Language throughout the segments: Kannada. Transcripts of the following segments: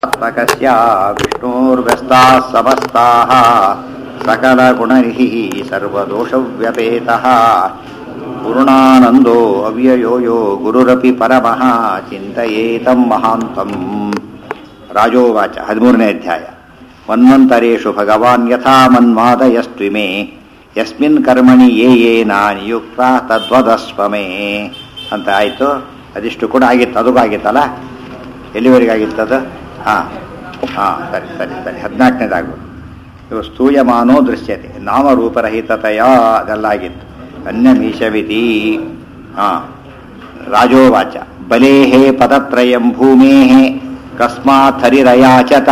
तकस्य विष्णोर्व्यस्ताः समस्ताः सकलगुणैः सर्वदोषव्यपेतः पूर्णानन्दो अव्ययो यो गुरुरपि परमः ಚಿಂತಯೇತಂ ಮಹಾಂತಂ ರಾಜೋವಾಚ ಹದಿಮೂರನೇ ಅಧ್ಯಾಯ ಮನ್ವಂತರೇಷು ಭಗವಾನ್ ಯಥಾ ಮನ್ವಾದಯಸ್ತ್ವಿಮೇ ಯಸ್ಮಿನ್ ಕರ್ಮಣಿ ಯೇ ಯೇ ನಾ ನಿಯುಕ್ತ ತದ್ವದಸ್ವ ಮೇ ಅಂತ ಆಯಿತು ಅದಿಷ್ಟು ಕೂಡ ಆಗಿತ್ತು ಅದಕ್ಕೂ ಆಗಿತ್ತಲ್ಲ ಎಲ್ಲಿವರೆಗೆ ಆಗಿತ್ತದು ಹಾಂ ಹಾಂ ಸರಿ ಸರಿ ಸರಿ ಹದಿನಾಲ್ಕನೇದಾಗು ಇವು ಸ್ತೂಯಮಾನೋ ದೃಶ್ಯತೆ ನಾಮರೂಪರಹಿತತೆಯ ಅದೆಲ್ಲ ಆಗಿತ್ತು ಅನ್ಯಮೀಶವಿತಿ ಹಾಂ ರಾಜೋವಾಚ ಬಲೇಹೇ ಪದತ್ರಯಂ ಭೂಮೇಃ ಕಸ್ಮಾತ್ ಹರಿರಯಾಚತ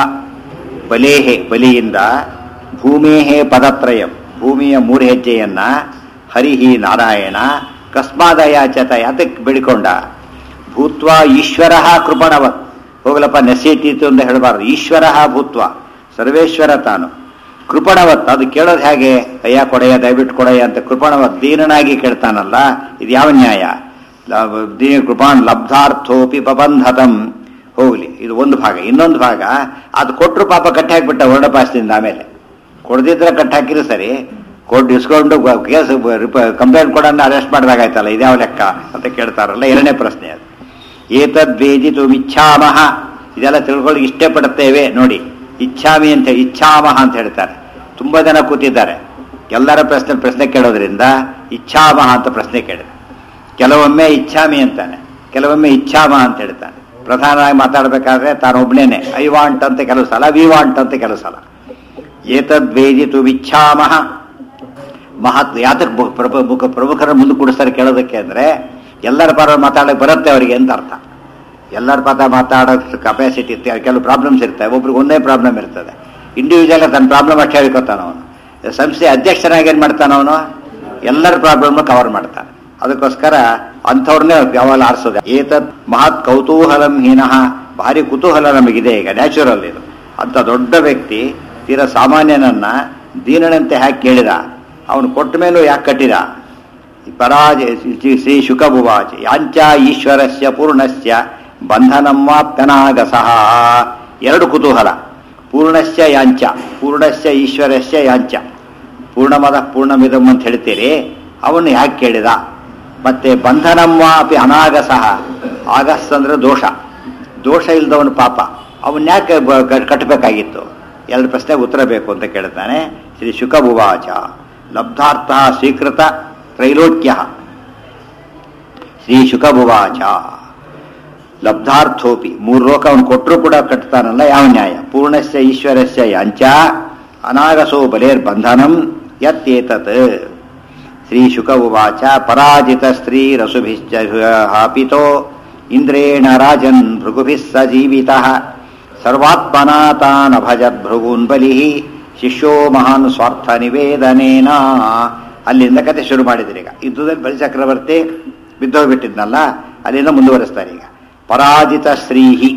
ಬಲೇಹೆ ಬಲಿಯಿಂದ ಭೂಮೇಹೇ ಪದತ್ರಯಂ ಭೂಮಿಯ ಮೂರು ಹೆಜ್ಜೆಯನ್ನ ಹರಿಹಿ ನಾರಾಯಣ ಕಸ್ಮಾದಯಾಚತ ಯಾತಕ್ಕೆ ಬಿಡಿಕೊಂಡ ಭೂತ್ವ ಈಶ್ವರ ಕೃಪಣವತ್ ಹೋಗಲಪ್ಪ ನೆಸೀತೀತು ಅಂತ ಹೇಳಬಾರ್ದು ಈಶ್ವರ ಭೂತ್ವ ಸರ್ವೇಶ್ವರ ತಾನು ಕೃಪಣವತ್ ಅದು ಕೇಳೋದು ಹೇಗೆ ಅಯ್ಯ ಕೊಡೆಯ ದಯವಿಟ್ಟು ಕೊಡೆಯ ಅಂತ ಕೃಪಣವತ್ ದೀನನಾಗಿ ಕೇಳ್ತಾನಲ್ಲ ಇದು ಯಾವ ನ್ಯಾಯ ಲ- ದೀನ ಕೃಪಾನ್ ಲಬ್ಧಾರ್ಥೋಪಿ ಪ್ರಬಂಧತಂ ಹೋಗ್ಲಿ ಇದು ಒಂದು ಭಾಗ ಇನ್ನೊಂದು ಭಾಗ ಅದು ಕೊಟ್ಟರು ಪಾಪ ಕಟ್ಟಿ ಹಾಕ್ಬಿಟ್ಟ ವರ್ಣಪಾಸದಿಂದ ಆಮೇಲೆ ಕೊಡದಿದ್ರೆ ಕಟ್ಟಿ ಹಾಕಿದ್ರು ಸರಿ ಕೊಟ್ಟು ಇಸ್ಕೊಂಡು ಕೇಸ್ ಕಂಪ್ಲೇಂಟ್ ಕೊಡೋಣ ಅರೆಸ್ಟ್ ಮಾಡಿದಾಗಾಯ್ತಲ್ಲ ಇದ್ಯಾವ ಲೆಕ್ಕ ಅಂತ ಕೇಳ್ತಾರಲ್ಲ ಎರಡನೇ ಪ್ರಶ್ನೆ ಅದು ಏತದ್ವೇದಿತು ಇಚ್ಛಾಮಹ ಇದೆಲ್ಲ ತಿಳ್ಕೊಳ್ಳಿ ಇಷ್ಟಪಡುತ್ತೇವೆ ನೋಡಿ ಇಚ್ಛಾಮಿ ಅಂತ ಇಚ್ಛಾಮಹ ಅಂತ ಹೇಳ್ತಾರೆ ತುಂಬಾ ಜನ ಕೂತಿದ್ದಾರೆ ಎಲ್ಲರ ಪ್ರಶ್ನೆ ಪ್ರಶ್ನೆ ಕೇಳೋದ್ರಿಂದ ಇಚ್ಛಾಮಹ ಅಂತ ಪ್ರಶ್ನೆ ಕೇಳಿದೆ ಕೆಲವೊಮ್ಮೆ ಇಚ್ಛಾಮಿ ಅಂತಾನೆ ಕೆಲವೊಮ್ಮೆ ಇಚ್ಛಾಮ ಅಂತ ಹೇಳ್ತಾನೆ ಪ್ರಧಾನವಾಗಿ ಮಾತಾಡಬೇಕಾದ್ರೆ ತಾನೊಬ್ಬನೇನೆ ಐ ವಾಂಟ್ ಅಂತ ಕೆಲವು ಸಲ ವಿ ವಾಂಟ್ ಅಂತ ಕೆಲವು ಸಲ ಏತದ್ವೇದಿತು ಇಚ್ಛಾಮಹ ಮಹತ್ ಯಾತಕ್ಕೆ ಬು- ಪ್ರಭು- ಬುಕ- ಪ್ರಮುಖರ ಮುಂದೆ ಕೂಡಿಸ್ತಾರೆ ಕೇಳೋದಕ್ಕೆ ಅಂದ್ರೆ ಎಲ್ಲರ ಪರ ಮಾತಾಡಕ್ಕೆ ಬರುತ್ತೆ ಅವರಿಗೆ ಅಂತ ಅರ್ಥ ಎಲ್ಲರ ಪದ ಮಾತಾಡೋ ಕೆಪಾಸಿಟಿ ಇರ್ತದೆ ಕೆಲವು ಪ್ರಾಬ್ಲಮ್ಸ್ ಇರ್ತವೆ ಒಬ್ರಿಗೆ ಒಂದೇ ಪ್ರಾಬ್ಲಮ್ ಇರ್ತದೆ ಇಂಡಿವಿಜುವಲ್ ತನ್ನ ಪ್ರಾಬ್ಲಮ್ ಅಷ್ಟೇ ಹೇಳ್ಕೊತಾನ ಅವನು ಸಂಸ್ಥೆ ಅಧ್ಯಕ್ಷನಾಗಿ ಏನು ಮಾಡ್ತಾನ ಅವನು ಎಲ್ಲರ ಪ್ರಾಬ್ಲಮ್ ಕವರ್ ಮಾಡ್ತಾನೆ ಅದಕ್ಕೋಸ್ಕರ ಅಂಥವ್ರನ್ನೇ ಯಾವಾಗ ಆರಿಸೋದು ಏತತ್ ಮಹತ್ ಕೌತೂಹಲಂ ಹೀನಃ ಭಾರಿ ಕುತೂಹಲ ನಮಗಿದೆ ಈಗ ನ್ಯಾಚುರಲ್ ಇದು ಅಂತ ದೊಡ್ಡ ವ್ಯಕ್ತಿ ತೀರಾ ಸಾಮಾನ್ಯನನ್ನ ದೀನನಂತೆ ಹ್ಯಾಕೆ ಕೇಳಿದ ಅವನು ಕೊಟ್ಟ ಮೇಲೂ ಯಾಕೆ ಕಟ್ಟಿದ ಪರಾಜಯ ಶ್ರೀ ಶುಕಭುವಾಚ ಯಾಂಚ ಈಶ್ವರಸ್ಯ ಪೂರ್ಣಸ್ಯ ಬಂಧನಂ ವಾಪ್ತನಾಗಸಃ ಎರಡು ಕುತೂಹಲ ಪೂರ್ಣಸ್ಯ ಯಾಂಚ ಪೂರ್ಣಸ್ಯ ಈಶ್ವರಸ್ಯ ಯಾಂಚ ಪೂರ್ಣಮದ ಪೂರ್ಣಮಿದಂ ಅಂತ ಹೇಳ್ತೀರಿ ಅವನು ಯಾಕೆ ಕೇಳಿದ ಮತ್ತೆ ಬಂಧನಂ ವಾಪಿ ಅನಾಗಸಃ ಆಗಸ್ ಅಂದ್ರೆ ದೋಷ ದೋಷ ಇಲ್ದವನು ಪಾಪ ಅವನ್ ಯಾಕೆ ಬ- ಕ- ಕಟ್ಟಬೇಕಾಗಿತ್ತು ಎರಡು ಪ್ರಶ್ನೆಗೆ ಉತ್ತರ ಬೇಕು ಅಂತ ಕೇಳ್ತಾನೆ ಶ್ರೀ ಶುಕಭುವಾಚ ಲಬ್ಧಾರ್ಥ ಸ್ವೀಕೃತ ತ್ರೈಲೋಕ್ಯ ಶ್ರೀ ಶುಕಭುವಾಚ ಲಬ್ಧಾರ್ಥೋಪಿ ಮೂರು ಲೋಕ ಅವನು ಕೊಟ್ಟರು ಕೂಡ ಕಟ್ತಾನಲ್ಲ ಯಾವ ನ್ಯಾಯ ಪೂರ್ಣಸ್ಯ ಈಶ್ವರಸ್ಯ ಯಾಂಚ ಅನಾಗಸೋ ಬಲೇರ್ ಬಂಧನಂ ಯತ್ತೇತತ್ ಶ್ರೀ ಶುಕ ಉವಾಚ ಪರಾಜಿತ ಸ್ತ್ರೀ ರಸುಭಿಶ್ಚ ಹಾಪಿತೋ ಇಂದ್ರೇಣ ರಾಜನ್ ಭೃಗುಭಿಃ ಸ ಜೀವಿತಃ ಸರ್ವಾತ್ಮನಾ ತಾನ್ ಅಭಜತ್ ಭೃಗೂನ್ ಬಲಿ ಶಿಷ್ಯೋ ಮಹಾನ್ ಸ್ವಾರ್ಥ ನಿವೇದನೇನ ಅಲ್ಲಿಂದ ಕತೆ ಶುರು ಮಾಡಿದ್ರು ಈಗ ಯುದ್ಧದಲ್ಲಿ ಬಲಿ ಚಕ್ರವರ್ತಿ ಬಿದ್ದೋಗ್ಬಿಟ್ಟಿದ್ನಲ್ಲ ಅಲ್ಲಿಂದ ಮುಂದುವರಿಸ್ತಾರೆ ಈಗ ಪರಾಜಿತ ಸ್ತ್ರೀಹಿ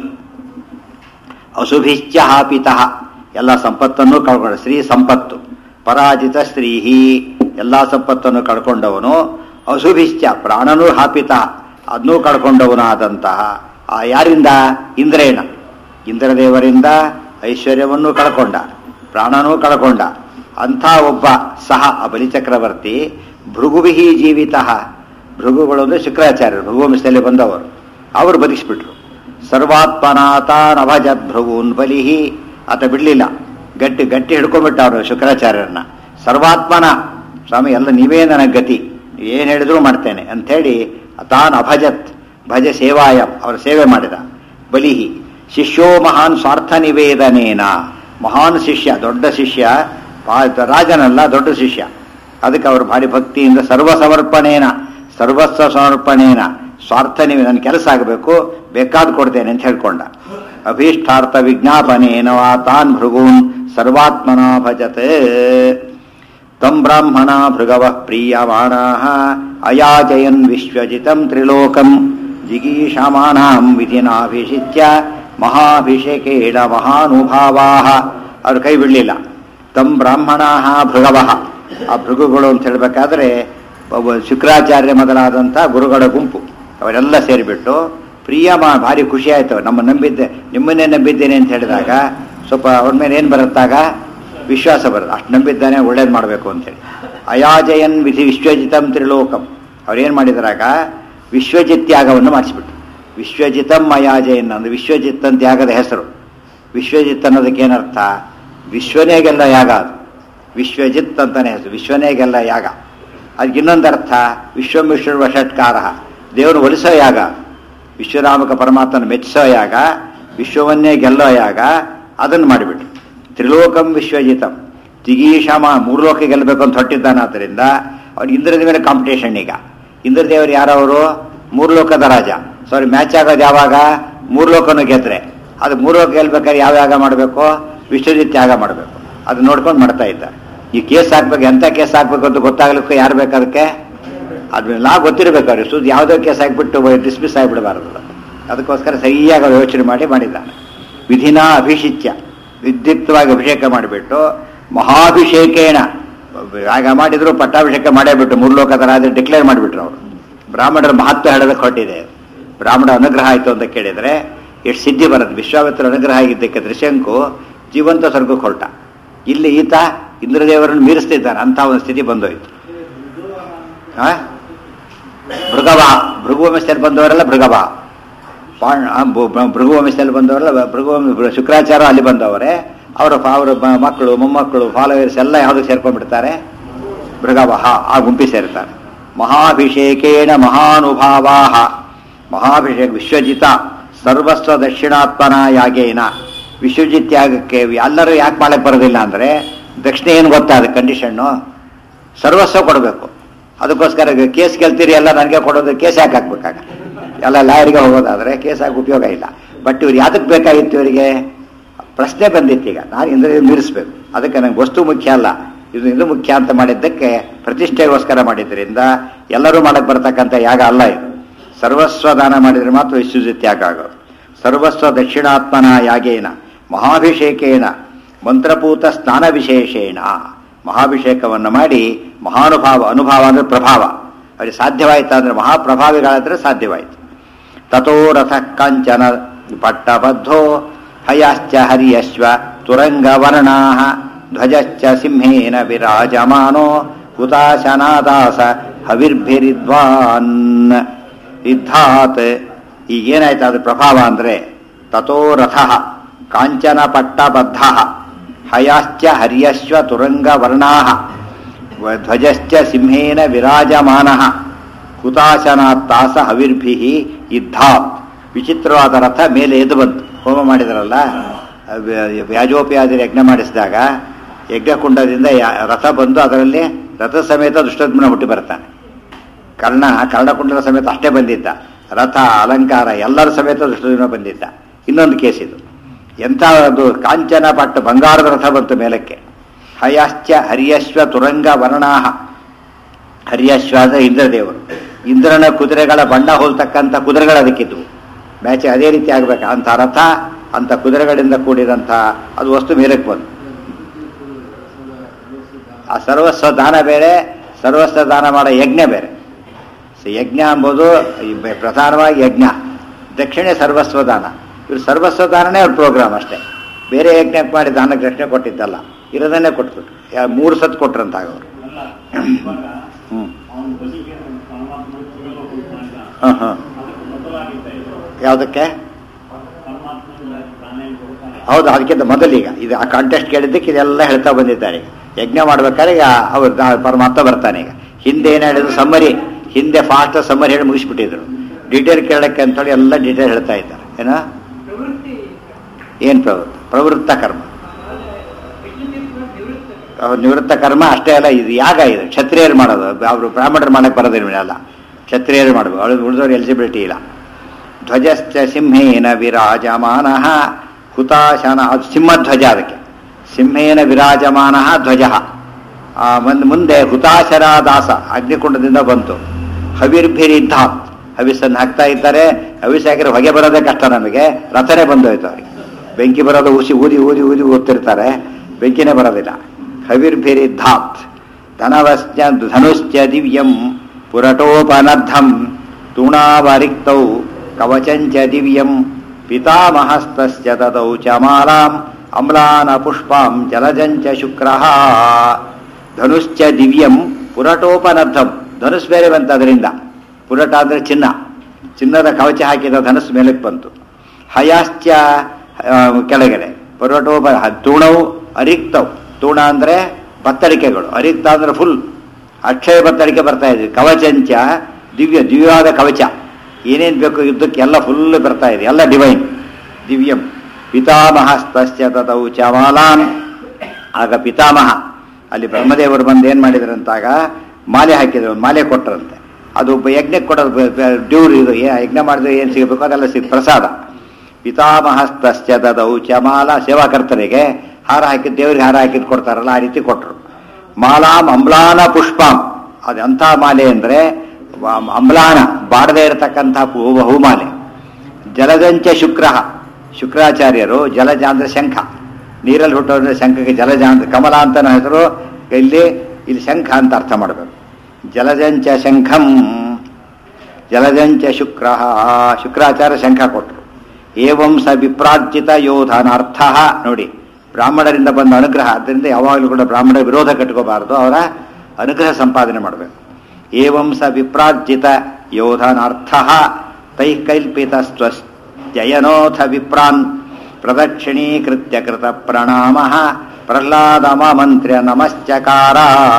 ಅಸುಭಿಶ್ಚ ಹಾಪಿತಃ ಎಲ್ಲ ಸಂಪತ್ತನ್ನು ಕಳ್ಕೊಂಡ ಸ್ತ್ರೀ ಸಂಪತ್ತು ಪರಾಜಿತ ಸ್ತ್ರೀಹಿ ಎಲ್ಲ ಸಂಪತ್ತನ್ನು ಕಳ್ಕೊಂಡವನು ಅಸುಭಿಶ್ಚ ಪ್ರಾಣನೂ ಹಾಪಿತ ಅದನ್ನೂ ಕಳ್ಕೊಂಡವನಾದಂತಹ ಆ ಯಾರಿಂದ ಇಂದ್ರೇಣ ಇಂದ್ರದೇವರಿಂದ ಐಶ್ವರ್ಯವನ್ನು ಕಳ್ಕೊಂಡ ಪ್ರಾಣನೂ ಕಳ್ಕೊಂಡ ಅಂಥ ಒಬ್ಬ ಸಹ ಆ ಬಲಿಚಕ್ರವರ್ತಿ ಭೃಗುವಿಹಿ ಜೀವಿತ ಭೃಗುಗಳು ಅಂದ್ರೆ ಶುಕ್ರಾಚಾರ್ಯರು ಭೃಗುವಂಶದಲ್ಲಿ ಬಂದವರು ಅವರು ಬದುಕಿಸ್ಬಿಟ್ರು ಸರ್ವಾತ್ಮನಾಥಾನ್ ಅಭಜತ್ ಭೃಗೂನ್ ಬಲಿಹಿ ಆತ ಬಿಡ್ಲಿಲ್ಲ ಗಟ್ಟಿ ಗಟ್ಟಿ ಹಿಡ್ಕೊಂಡ್ಬಿಟ್ಟ ಅವರು ಶುಕ್ರಾಚಾರ್ಯರನ್ನ ಸರ್ವಾತ್ಮನ ಸ್ವಾಮಿ ಎಲ್ಲ ನೀವೇ ನನಗೆ ಗತಿ ಏನ್ ಹೇಳಿದ್ರು ಮಾಡ್ತೇನೆ ಅಂಥೇಳಿ ತಾನ್ ಅಭಜತ್ ಭಜ ಸೇವಾಯ ಅವರ ಸೇವೆ ಮಾಡಿದ ಬಲಿಹಿ ಶಿಷ್ಯೋ ಮಹಾನ್ ಸ್ವಾರ್ಥ ನಿವೇದನೇನ ಮಹಾನ್ ಶಿಷ್ಯ ದೊಡ್ಡ ಶಿಷ್ಯ ಪಾ- ರಾಜನಲ್ಲ ದೊಡ್ಡ ಶಿಷ್ಯ ಅದಕ್ಕೆ ಅವರು ಭಾರಿ ಭಕ್ತಿಯಿಂದ ಸರ್ವ ಸಮರ್ಪಣೇನ ಸರ್ವಸ್ವ ಸಮರ್ಪಣೇನ ಸ್ವಾರ್ಥ ನೀವು ನನ್ನ ಕೆಲಸ ಆಗಬೇಕು ಬೇಕಾದ್ ಕೊಡ್ತೇನೆ ಅಂತ ಹೇಳ್ಕೊಂಡ ಅಭೀಷ್ಟಾರ್ಥ ವಿಜ್ಞಾಪನೇನ ವಾ ತಾನ್ ಭೃಗೂನ್ ಸರ್ವಾತ್ಮನ ಭಜತೆ ತಂ ಬ್ರಾಹ್ಮಣ ಭೃಗವ ಪ್ರೀಯಮಾಣ ಅಯಾಚಯನ್ ವಿಶ್ವಜಿತಂ ತ್ರಿಲೋಕಂ ಜಿಗೀಷಮಾಣಾಂ ವಿಧಿನಾಭಿಷಿಚ್ಯ ಮಹಾಭಿಷೇಕೇಣ ಮಹಾನುಭಾವಾ ಅವ್ರು ಕೈ ಬಿಡಲಿಲ್ಲ ತಂ ಬ್ರಾಹ್ಮಣ ಭೃಗವ ಆ ಭೃಗುಗಳು ಅಂತ ಹೇಳಬೇಕಾದ್ರೆ ಒಬ್ಬ ಶುಕ್ರಾಚಾರ್ಯ ಮೊದಲಾದಂಥ ಗುರುಗಳ ಗುಂಪು ಅವರೆಲ್ಲ ಸೇರಿಬಿಟ್ಟು ಪ್ರಿಯ ಮಾ ಭಾರಿ ಖುಷಿ ಆಯ್ತು ನಮ್ಮ ನಂಬಿದ್ದೆ ನಿಮ್ಮನ್ನೇ ನಂಬಿದ್ದೇನೆ ಅಂತ ಹೇಳಿದಾಗ ಸ್ವಲ್ಪ ಅವ್ರ ಮೇಲೆ ಏನು ಬರುತ್ತಾಗ ವಿಶ್ವಾಸ ಬರುತ್ತೆ ಅಷ್ಟು ನಂಬಿದ್ದಾನೆ ಒಳ್ಳೇದು ಮಾಡಬೇಕು ಅಂತೇಳಿ ಅಯಾಜಯನ್ ವಿಧಿ ವಿಶ್ವಜಿತಂ ತ್ರಿಲೋಕಂ ಅವ್ರೇನು ಮಾಡಿದ್ರಾಗ ವಿಶ್ವಜಿತ್ ತ್ಯಾಗವನ್ನು ಮಾಡಿಸ್ಬಿಟ್ರು ವಿಶ್ವಜಿತಂ ಅಯಾಜಯನ್ ಅಂದ್ರೆ ವಿಶ್ವಜಿತ್ ಅಂತ ಯಾಗದ ಹೆಸರು ವಿಶ್ವಜಿತ್ ಅನ್ನೋದಕ್ಕೆ ಏನರ್ಥ ವಿಶ್ವನೇಗೆಲ್ಲ ಯಾಗ ಅದು ವಿಶ್ವಜಿತ್ ಅಂತಾನೆ ಹೆಸರು ವಿಶ್ವನೇಗೆಲ್ಲ ಯಾಗ ಅದಕ್ಕೆ ಇನ್ನೊಂದು ಅರ್ಥ ವಿಶ್ವಂ ವಿಶ್ವ ಷಟ್ಕಾರ ದೇವರು ಒಲಿಸೋ ಯಾಗ ವಿಶ್ವರಾಮಕ ಪರಮಾತ್ಮನ ಮೆಚ್ಚಿಸೋ ಯಾಗ ವಿಶ್ವವನ್ನೇ ಗೆಲ್ಲೋ ಯಾಗ ಅದನ್ನು ಮಾಡಿಬಿಟ್ರು ತ್ರಿಲೋಕಂ ವಿಶ್ವಜಿತಂ ಜಿಗೀಶಮ ಮೂರು ಲೋಕ ಗೆಲ್ಲಬೇಕು ಅಂತ ಹೊಟ್ಟಿದ್ದಾನೆ ಆದ್ದರಿಂದ ಅವ್ರು ಇಂದ್ರದ ಮೇಲೆ ಕಾಂಪಿಟೇಷನ್ ಈಗ ಇಂದ್ರದೇವರು ಯಾರವರು ಮೂರು ಲೋಕದ ರಾಜ ಸಾರಿ ಮ್ಯಾಚ್ ಆಗೋದು ಯಾವಾಗ ಮೂರು ಲೋಕನು ಗೆದ್ರೆ ಅದು ಮೂರು ಲೋಕ ಗೆಲ್ಬೇಕಾದ್ರೆ ಯಾವ ಯಾಗ ಮಾಡಬೇಕು ವಿಶ್ವಜಿತ್ ತ್ಯಾಗ ಮಾಡಬೇಕು ಅದು ನೋಡ್ಕೊಂಡು ಮಾಡ್ತಾ ಇದ್ದಾರೆ ಈ ಕೇಸ್ ಹಾಕ್ಬೇಕು ಎಂಥ ಕೇಸ್ ಹಾಕ್ಬೇಕು ಅಂತ ಗೊತ್ತಾಗ್ಲಿಕ್ಕೆ ಯಾರು ಬೇಕು ಅದಕ್ಕೆ ಅದು ಲಾ ಗೊತ್ತಿರಬೇಕು ಅವ್ರಿಗೆ ಸುದ್ದಿ ಯಾವುದೋ ಕೇಸ್ ಹಾಕ್ಬಿಟ್ಟು ಡಿಸ್ಮಿಸ್ ಆಗಿಬಿಡಬಾರದು ಅದಕ್ಕೋಸ್ಕರ ಸರಿಯಾಗಿ ಅವ್ರು ಯೋಚನೆ ಮಾಡಿ ಮಾಡಿದ್ದಾನೆ ವಿಧಿನ ಅಭಿಷಿಚ್ಯ ವಿದ್ಯುಕ್ತವಾಗಿ ಅಭಿಷೇಕ ಮಾಡಿಬಿಟ್ಟು ಮಹಾಭಿಷೇಕೇಣ ಆಗ ಮಾಡಿದ್ರು ಪಟ್ಟಾಭಿಷೇಕ ಮಾಡೇ ಬಿಟ್ಟು ಮೂರು ಲೋಕದ ರಾಜ ಡಿಕ್ಲೇರ್ ಮಾಡಿಬಿಟ್ರು ಅವರು ಬ್ರಾಹ್ಮಣರ ಮಹತ್ವ ಹೇಳೋದಕ್ಕೆ ಹೊಟ್ಟಿದೆ ಬ್ರಾಹ್ಮಣ ಅನುಗ್ರಹ ಆಯಿತು ಅಂತ ಕೇಳಿದರೆ ಎಷ್ಟು ಸಿದ್ಧಿ ಬರುತ್ತೆ ವಿಶ್ವಾಮಿತ್ರ ಅನುಗ್ರಹ ಆಗಿದ್ದಕ್ಕೆ ತ್ರಿಶಂಕು ಜೀವಂತ ಸ್ವರ್ಗಕ್ಕೆ ಹೊರಟ ಇಲ್ಲಿ ಈತ ಇಂದ್ರದೇವರನ್ನು ಮೀರಿಸ್ತಿದ್ದಾನೆ ಅಂತ ಒಂದು ಸ್ಥಿತಿ ಬಂದೋಯ್ತು ಆ? ಭೃಗವ ಭೃಗುವಂಶದಲ್ಲಿ ಬಂದವರೆಲ್ಲ ಭೃಗವ ಪಾಣ್ ಆ, ಭು- ಭು- ಭೃಗುವಂಶದಲ್ಲಿ ಬಂದವರೆಲ್ಲ ಭೃಗುವಂಶ ಶುಕ್ರಾಚಾರ ಅಲ್ಲಿ ಬಂದವರೇ ಅವರ ಅವರ ಮ- ಮಕ್ಕಳು ಮೊಮ್ಮಕ್ಕಳು ಫಾಲೋವರ್ಸ್ ಎಲ್ಲ ಯಾವುದಕ್ಕೆ ಸೇರ್ಕೊಂಡ್ಬಿಡ್ತಾರೆ ಭೃಗವಹ ಆ ಗುಂಪಿ ಸೇರ್ತಾರೆ ಮಹಾಭಿಷೇಕೇಣ ಮಹಾನುಭಾವಾ ಮಹಾಭಿಷೇಕ ವಿಶ್ವಜಿತ ಸರ್ವಸ್ವ ದಕ್ಷಿಣಾತ್ಮನ ಯಾಗೇನ ವಿಶ್ವಜಿತ್ ಯಾಗಕ್ಕೆ ಎಲ್ಲರೂ ಯಾಕೆ ಮಾಡಕ್ಕೆ ಬರೋದಿಲ್ಲ ಅಂದರೆ ದಕ್ಷಿಣ ಏನು ಗೊತ್ತಾ ಅದು ಕಂಡೀಷನ್ನು ಸರ್ವಸ್ವ ಕೊಡಬೇಕು ಅದಕ್ಕೋಸ್ಕರ ಕೇಸ್ ಗೆಲ್ತೀರಿ ಎಲ್ಲ ನನಗೆ ಕೊಡೋದು ಕೇಸ್ ಯಾಕೆ ಹಾಕ್ಬೇಕಾಗ ಎಲ್ಲ ಲಾಯರಿಗೆ ಹೋಗೋದಾದ್ರೆ ಕೇಸ್ ಹಾಕಿ ಉಪಯೋಗ ಇಲ್ಲ ಬಟ್ ಇವ್ರು ಯಾತಕ್ಕೆ ಬೇಕಾಗಿತ್ತು ಇವರಿಗೆ ಪ್ರಶ್ನೆ ಬಂದಿತ್ತು ಈಗ ನಾನು ಇಂದ್ರ ಮೀರಿಸ್ಬೇಕು ಅದಕ್ಕೆ ನನಗೆ ವಸ್ತು ಮುಖ್ಯ ಅಲ್ಲ ಇದು ಇದು ಮುಖ್ಯ ಅಂತ ಮಾಡಿದ್ದಕ್ಕೆ ಪ್ರತಿಷ್ಠೆಗೋಸ್ಕರ ಮಾಡಿದ್ರಿಂದ ಎಲ್ಲರೂ ಮಾಡಕ್ಕೆ ಬರ್ತಕ್ಕಂಥ ಯಾಗ ಅಲ್ಲ ಇದು ಸರ್ವಸ್ವ ದಾನ ಮಾಡಿದರೆ ಮಾತ್ರ ವಿಶ್ವಜಿತ್ ಯಾಗ ಆಗೋದು ಸರ್ವಸ್ವ ದಕ್ಷಿಣಾತ್ಮನ ಯಾಗೇನ ಮಹಾಭಿಷೇಕೇನ ಮಂತ್ರಪೂತ ಸ್ನಾನ ವಿಶೇಷೇಣ ಮಹಾಭಿಷೇಕವನ್ನು ಮಾಡಿ ಮಹಾನುಭಾವ ಅನುಭಾವ ಅಂದರೆ ಪ್ರಭಾವ ಅವ್ರಿಗೆ ಸಾಧ್ಯವಾಯಿತು ಅಂದರೆ ಮಹಾಪ್ರಭಾವಿಗಳಾದರೆ ಸಾಧ್ಯವಾಯಿತು ತಥೋ ರಥ ಕಾಂಚನ ಪಟ್ಟಬದ್ಧೋ ಹಯಾಶ್ಚ ಹರಿಯಶ್ವ ತುರಂಗವರ್ಣಾ ಧ್ವಜಶ್ಚ ಸಿಂಹೇನ ವಿರಾಜಮಾನೋ ಹುತಾಶನಾದಾಸ ಹವಿರ್ಭಿರಿದ್ವಾನ್ ಯುದ್ಧಾತ್ ಈಗೇನಾಯ್ತು ಅದ್ರ ಪ್ರಭಾವ ಅಂದರೆ ತಥೋ ರಥ ಕಾಂಚನ ಪಟ್ಟಬದ್ಧ ಹಯಾಶ್ಚ ಹರ್ಯಶ್ವ ತುರಂಗವರ್ಣಾ ಧ್ವಜಶ್ಚ ಸಿಂಹೇನ ವಿರಾಜಮಾನ ಹುತಾಶನಾತ್ತಾಸ ಹವಿರ್ಭಿ ಇದ್ಧಾತ್ ವಿಚಿತ್ರವಾದ ರಥ ಮೇಲೆ ಎದ್ದು ಬಂತು ಹೋಮ ಮಾಡಿದರಲ್ಲ ವ್ಯಾಜೋಪಯಾದಿ ಯಜ್ಞ ಮಾಡಿಸಿದಾಗ ಯಜ್ಞಕುಂಡದಿಂದ ಯಾ- ರಥ ಬಂದು ಅದರಲ್ಲಿ ರಥ ಸಮೇತ ದುಷ್ಟದ್ಮನ ಹುಟ್ಟಿ ಬರ್ತಾನೆ ಕರ್ಣ ಕರ್ಣಕುಂಡದ ಸಮೇತ ಅಷ್ಟೇ ಬಂದಿದ್ದ ರಥ ಅಲಂಕಾರ ಎಲ್ಲರ ಸಮೇತ ದುಷ್ಟದ್ಮನ ಬಂದಿದ್ದ ಇನ್ನೊಂದು ಕೇಸ್ ಇದು ಎಂಥ ಒಂದು ಕಾಂಚನ ಪಟ್ಟು ಬಂಗಾರದ ರಥ ಬಂತು ಮೇಲಕ್ಕೆ ಹಯಾಶ್ಚ ಹರಿಯಶ್ವ ತುರಂಗ ವರ್ಣಾಹ ಹರಿಯಶ್ವ ಅಂದರೆ ಇಂದ್ರದೇವರು ಇಂದ್ರನ ಕುದುರೆಗಳ ಬಣ್ಣ ಹೋಲ್ತಕ್ಕಂಥ ಕುದುರೆಗಳು ಅದಕ್ಕಿದ್ವು ಮ್ಯಾಚ್ ಅದೇ ರೀತಿ ಆಗ್ಬೇಕು ಅಂಥ ರಥ ಅಂಥ ಕುದುರೆಗಳಿಂದ ಕೂಡಿದಂಥ ಅದು ವಸ್ತು ಮೇಲಕ್ಕೆ ಬಂತು ಆ ಸರ್ವಸ್ವ ದಾನ ಬೇರೆ ಸರ್ವಸ್ವ ದಾನ ಮಾಡೋ ಯಜ್ಞ ಬೇರೆ ಸೊ ಯಜ್ಞ ಎಂಬುದು ಈ ಬೆ- ಪ್ರಧಾನವಾಗಿ ಯಜ್ಞ ದಕ್ಷಿಣೆ ಸರ್ವಸ್ವ ದಾನ ಇವ್ರು ಸರ್ವಸ್ವ ದಾನನೇ ಅವ್ರ ಪ್ರೋಗ್ರಾಮ್ ಅಷ್ಟೇ ಬೇರೆ ಯಜ್ಞ ಮಾಡಿ ದಾನಕ್ಕೆ ದಕ್ಷಿಣೆ ಕೊಟ್ಟಿದ್ದಲ್ಲ ಇರೋದನ್ನೇ ಕೊಟ್ಬಿಟ್ರು ಯಾ- ಮೂರು ಸತ್ ಕೊಟ್ರಂತ ಅವರು ಹ್ಞೂ ಹಾಂ ಹಾಂ ಯಾವುದಕ್ಕೆ ಹೌದು ಅದಕ್ಕಿಂತ ಮೊದಲೀಗ ಇದು ಆ ಕಾಂಟೆಸ್ಟ್ ಕೇಳಿದ್ದಕ್ಕೆ ಇದೆಲ್ಲ ಹೇಳ್ತಾ ಬಂದಿದ್ದಾರೆ ಈಗ ಯಜ್ಞ ಮಾಡ್ಬೇಕಾದ್ರೆ ಈಗ ಅವ್ರು ದಾ- ಪರಮಾತ್ಮ ಬರ್ತಾನೆ ಈಗ ಹಿಂದೆ ಏನು ಹೇಳಿದ್ರು ಸಮ್ಮರಿ ಹಿಂದೆ ಫಾಸ್ಟ್ ಸಮ್ಮರಿ ಹೇಳಿ ಮುಗಿಸ್ಬಿಟ್ಟಿದ್ರು ಡೀಟೇಲ್ ಕೇಳಕ್ಕೆ ಅಂತೇಳಿ ಎಲ್ಲ ಡೀಟೇಲ್ ಹೇಳ್ತಾ ಇದ್ದಾರೆ ಏನ ಏನು ಪ್ರವೃತ್ತಿ ಪ್ರವೃತ್ತ ಕರ್ಮ ಅವ್ರು ನಿವೃತ್ತ ಕರ್ಮ ಅಷ್ಟೇ ಅಲ್ಲ ಇದು ಯಾಗ ಇದು ಕ್ಷತ್ರಿಯರು ಮಾಡೋದು ಅವರು ಬ್ರಾಹ್ಮಣರು ಮಾಡಕ್ಕೆ ಬರೋದಿಲ್ಲ ಅಲ್ಲ ಕ್ಷತ್ರಿಯರು ಮಾಡಬೇಕು ಅವಳು ಉಳಿದವ್ರು ಎಲಿಜಿಬಿಲಿಟಿ ಇಲ್ಲ ಧ್ವಜಶ್ಚ ಸಿಂಹೇನ ವಿರಾಜಮಾನ ಹುತಾಶನ ಅದು ಸಿಂಹಧ್ವಜ ಅದಕ್ಕೆ ಸಿಂಹೇನ ವಿರಾಜಮಾನ ಧ್ವಜ ಆ ಮುಂದೆ ಮುಂದೆ ಹುತಾಶರ ದಾಸ ಅಗ್ನಿಕುಂಡದಿಂದ ಬಂತು ಹವಿರ್ಭಿರಿದ್ಧಾತ್ ಹವಿಸ್ಸನ್ನು ಹಾಕ್ತಾ ಇದ್ದಾರೆ ಹವಿಸ್ ಹಾಕಿದ್ರೆ ಹೊಗೆ ಬರೋದೇ ಕಷ್ಟ ನಮಗೆ ರಥನೇ ಬಂದೋಯ್ತು ಅವರಿಗೆ ಬೆಂಕಿ ಬರೋದು ಉಸಿ ಊದಿ ಊದಿ ಊದಿ ಓದ್ತಿರ್ತಾರೆ ಬೆಂಕಿನೇ ಬರೋದಿಲ್ಲ ಹವಿರ್ಭಿರಿದ್ಧಾತ್ ಧನವಶ್ಚ ಧನುಶ್ಚ ದಿವ್ಯಂ ಪುರಟೋಪನದ್ಧಂ ತೂಣಾವರಿಕ್ತೌ ಕವಚಂಚ ದಿವ್ಯಂ ಪಿತಾಮಹಸ್ತಸ್ಯ ತದೌ ಚ ಮಾಲಾಂ ಅಮ್ಲಾನ ಪುಷ್ಪಾಂ ಜಲಜಂಚ ಶುಕ್ರಃ ಧನುಶ್ಚ ದಿವ್ಯಂ ಪುರಟೋಪನದ್ಧಂ ಧನುಸ್ ಬೇರೆ ಬಂತು ಅದರಿಂದ ಪುರಟ ಅಂದ್ರೆ ಚಿನ್ನ ಚಿನ್ನದ ಕವಚ ಹಾಕಿದ ಧನುಸ್ ಮೇಲಕ್ಕೆ ಬಂತು ಹಯಾಶ್ಚ ಆ, ಕೆಳಗಡೆ ಪುರಟೋಪ ತೂಣವು ಅರಿಕ್ತವು ತೂಣ ಅಂದ್ರೆ ಬತ್ತಳಿಕೆಗಳು ಅರಿಕ್ತ ಅಂದ್ರೆ ಫುಲ್ ಅಕ್ಷಯ ಬತ್ತಳಿಕೆ ಬರ್ತಾ ಇದೆ ಕವಚಂಚ ದಿವ್ಯ ದಿವ್ಯವಾದ ಕವಚ ಏನೇನು ಬೇಕು ಯುದ್ಧಕ್ಕೆ ಎಲ್ಲ ಫುಲ್ ಬರ್ತಾ ಇದೆ ಎಲ್ಲ ಡಿವೈನ್ ದಿವ್ಯಂ ಪಿತಾಮಹಸ್ತಸ್ಯ ತದೌ ಚ ಮಾಲಾನ್ ಆಗ ಪಿತಾಮಹ ಅಲ್ಲಿ ಬ್ರಹ್ಮದೇವರು ಬಂದು ಏನು ಮಾಡಿದ್ರಂತಾಗ ಮಾಲೆ ಹಾಕಿದ್ರು ಒಂದು ಮಾಲೆ ಕೊಟ್ಟರಂತೆ ಅದು ಒಬ್ಬ ಯಜ್ಞಕ್ಕೆ ಕೊಡೋದು ಬ- ಬ- ಡ್ಯೂರ್ ಇದು ಏ- ಯಜ್ಞ ಮಾಡಿದ್ರೆ ಏನು ಸಿಗಬೇಕು ಅದೆಲ್ಲ ಸಿಗ್ ಪ್ರಸಾದ ಪಿತಾಮಹಸ್ತಸ್ಯ ತದೌ ಚ ಮಾಲ ಸೇವಾಕರ್ತರಿಗೆ ಹಾರ ಹಾಕಿದ್ದು ದೇವರಿಗೆ ಹಾರ ಹಾಕಿದ್ದು ಕೊಡ್ತಾರಲ್ಲ ಆ ರೀತಿ ಕೊಟ್ಟರು ಮಾಲಾಂ ಅಮ್ಲಾನ ಪುಷ್ಪಾಂ ಅದು ಎಂಥ ಮಾಲೆ ಅಂದರೆ ಅಮ್ಲಾನ ಬಾಡದೇ ಇರತಕ್ಕಂಥ ಹೂ- ಹೂಮಾಲೆ ಜಲದಂಚ ಶುಕ್ರ ಶುಕ್ರಾಚಾರ್ಯರು ಜಲಜ ಅಂದ್ರೆ ಶಂಖ ನೀರಲ್ಲಿ ಹುಟ್ಟೋದ್ರೆ ಶಂಖಕ್ಕೆ ಜಲಜ ಅಂತ ಕಮಲ ಅಂತನ ಹೆಸರು ಇಲ್ಲಿ ಇಲ್ಲಿ ಶಂಖ ಅಂತ ಅರ್ಥ ಮಾಡಬೇಕು ಜಲಜಂಚ ಶಂಖಂ ಜಲಜಂಚ ಶುಕ್ರ ಶುಕ್ರಾಚಾರ್ಯ ಶಂಖ ಕೊಟ್ಟರು ಏವಂ ಸ ವಿಪ್ರಾರ್ಜಿತ ಯೋಧನಾರ್ಥ ನೋಡಿ ಬ್ರಾಹ್ಮಣರಿಂದ ಬಂದ ಅನುಗ್ರಹ ಅದರಿಂದ ಯಾವಾಗಲೂ ಕೂಡ ಬ್ರಾಹ್ಮಣ ವಿರೋಧ ಕಟ್ಕೋಬಾರದು ಅವರ ಅನುಗ್ರಹ ಸಂಪಾದನೆ ಮಾಡಬೇಕು ಏವಂ ಸ ವಿಪ್ರಾರ್ಜಿತ ಯೋಧನಾರ್ಥ ತೈಕೈಲ್ಪಿತ ಜಯನೋಥ ವಿಪ್ರಾನ್ ಪ್ರದಕ್ಷಿಣೀಕೃತ್ಯ ಕೃತ ಪ್ರಣಾಮ ಪ್ರಹ್ಲಾದಮಂತ್ರ್ಯ ನಮಶ್ಚಕಾರ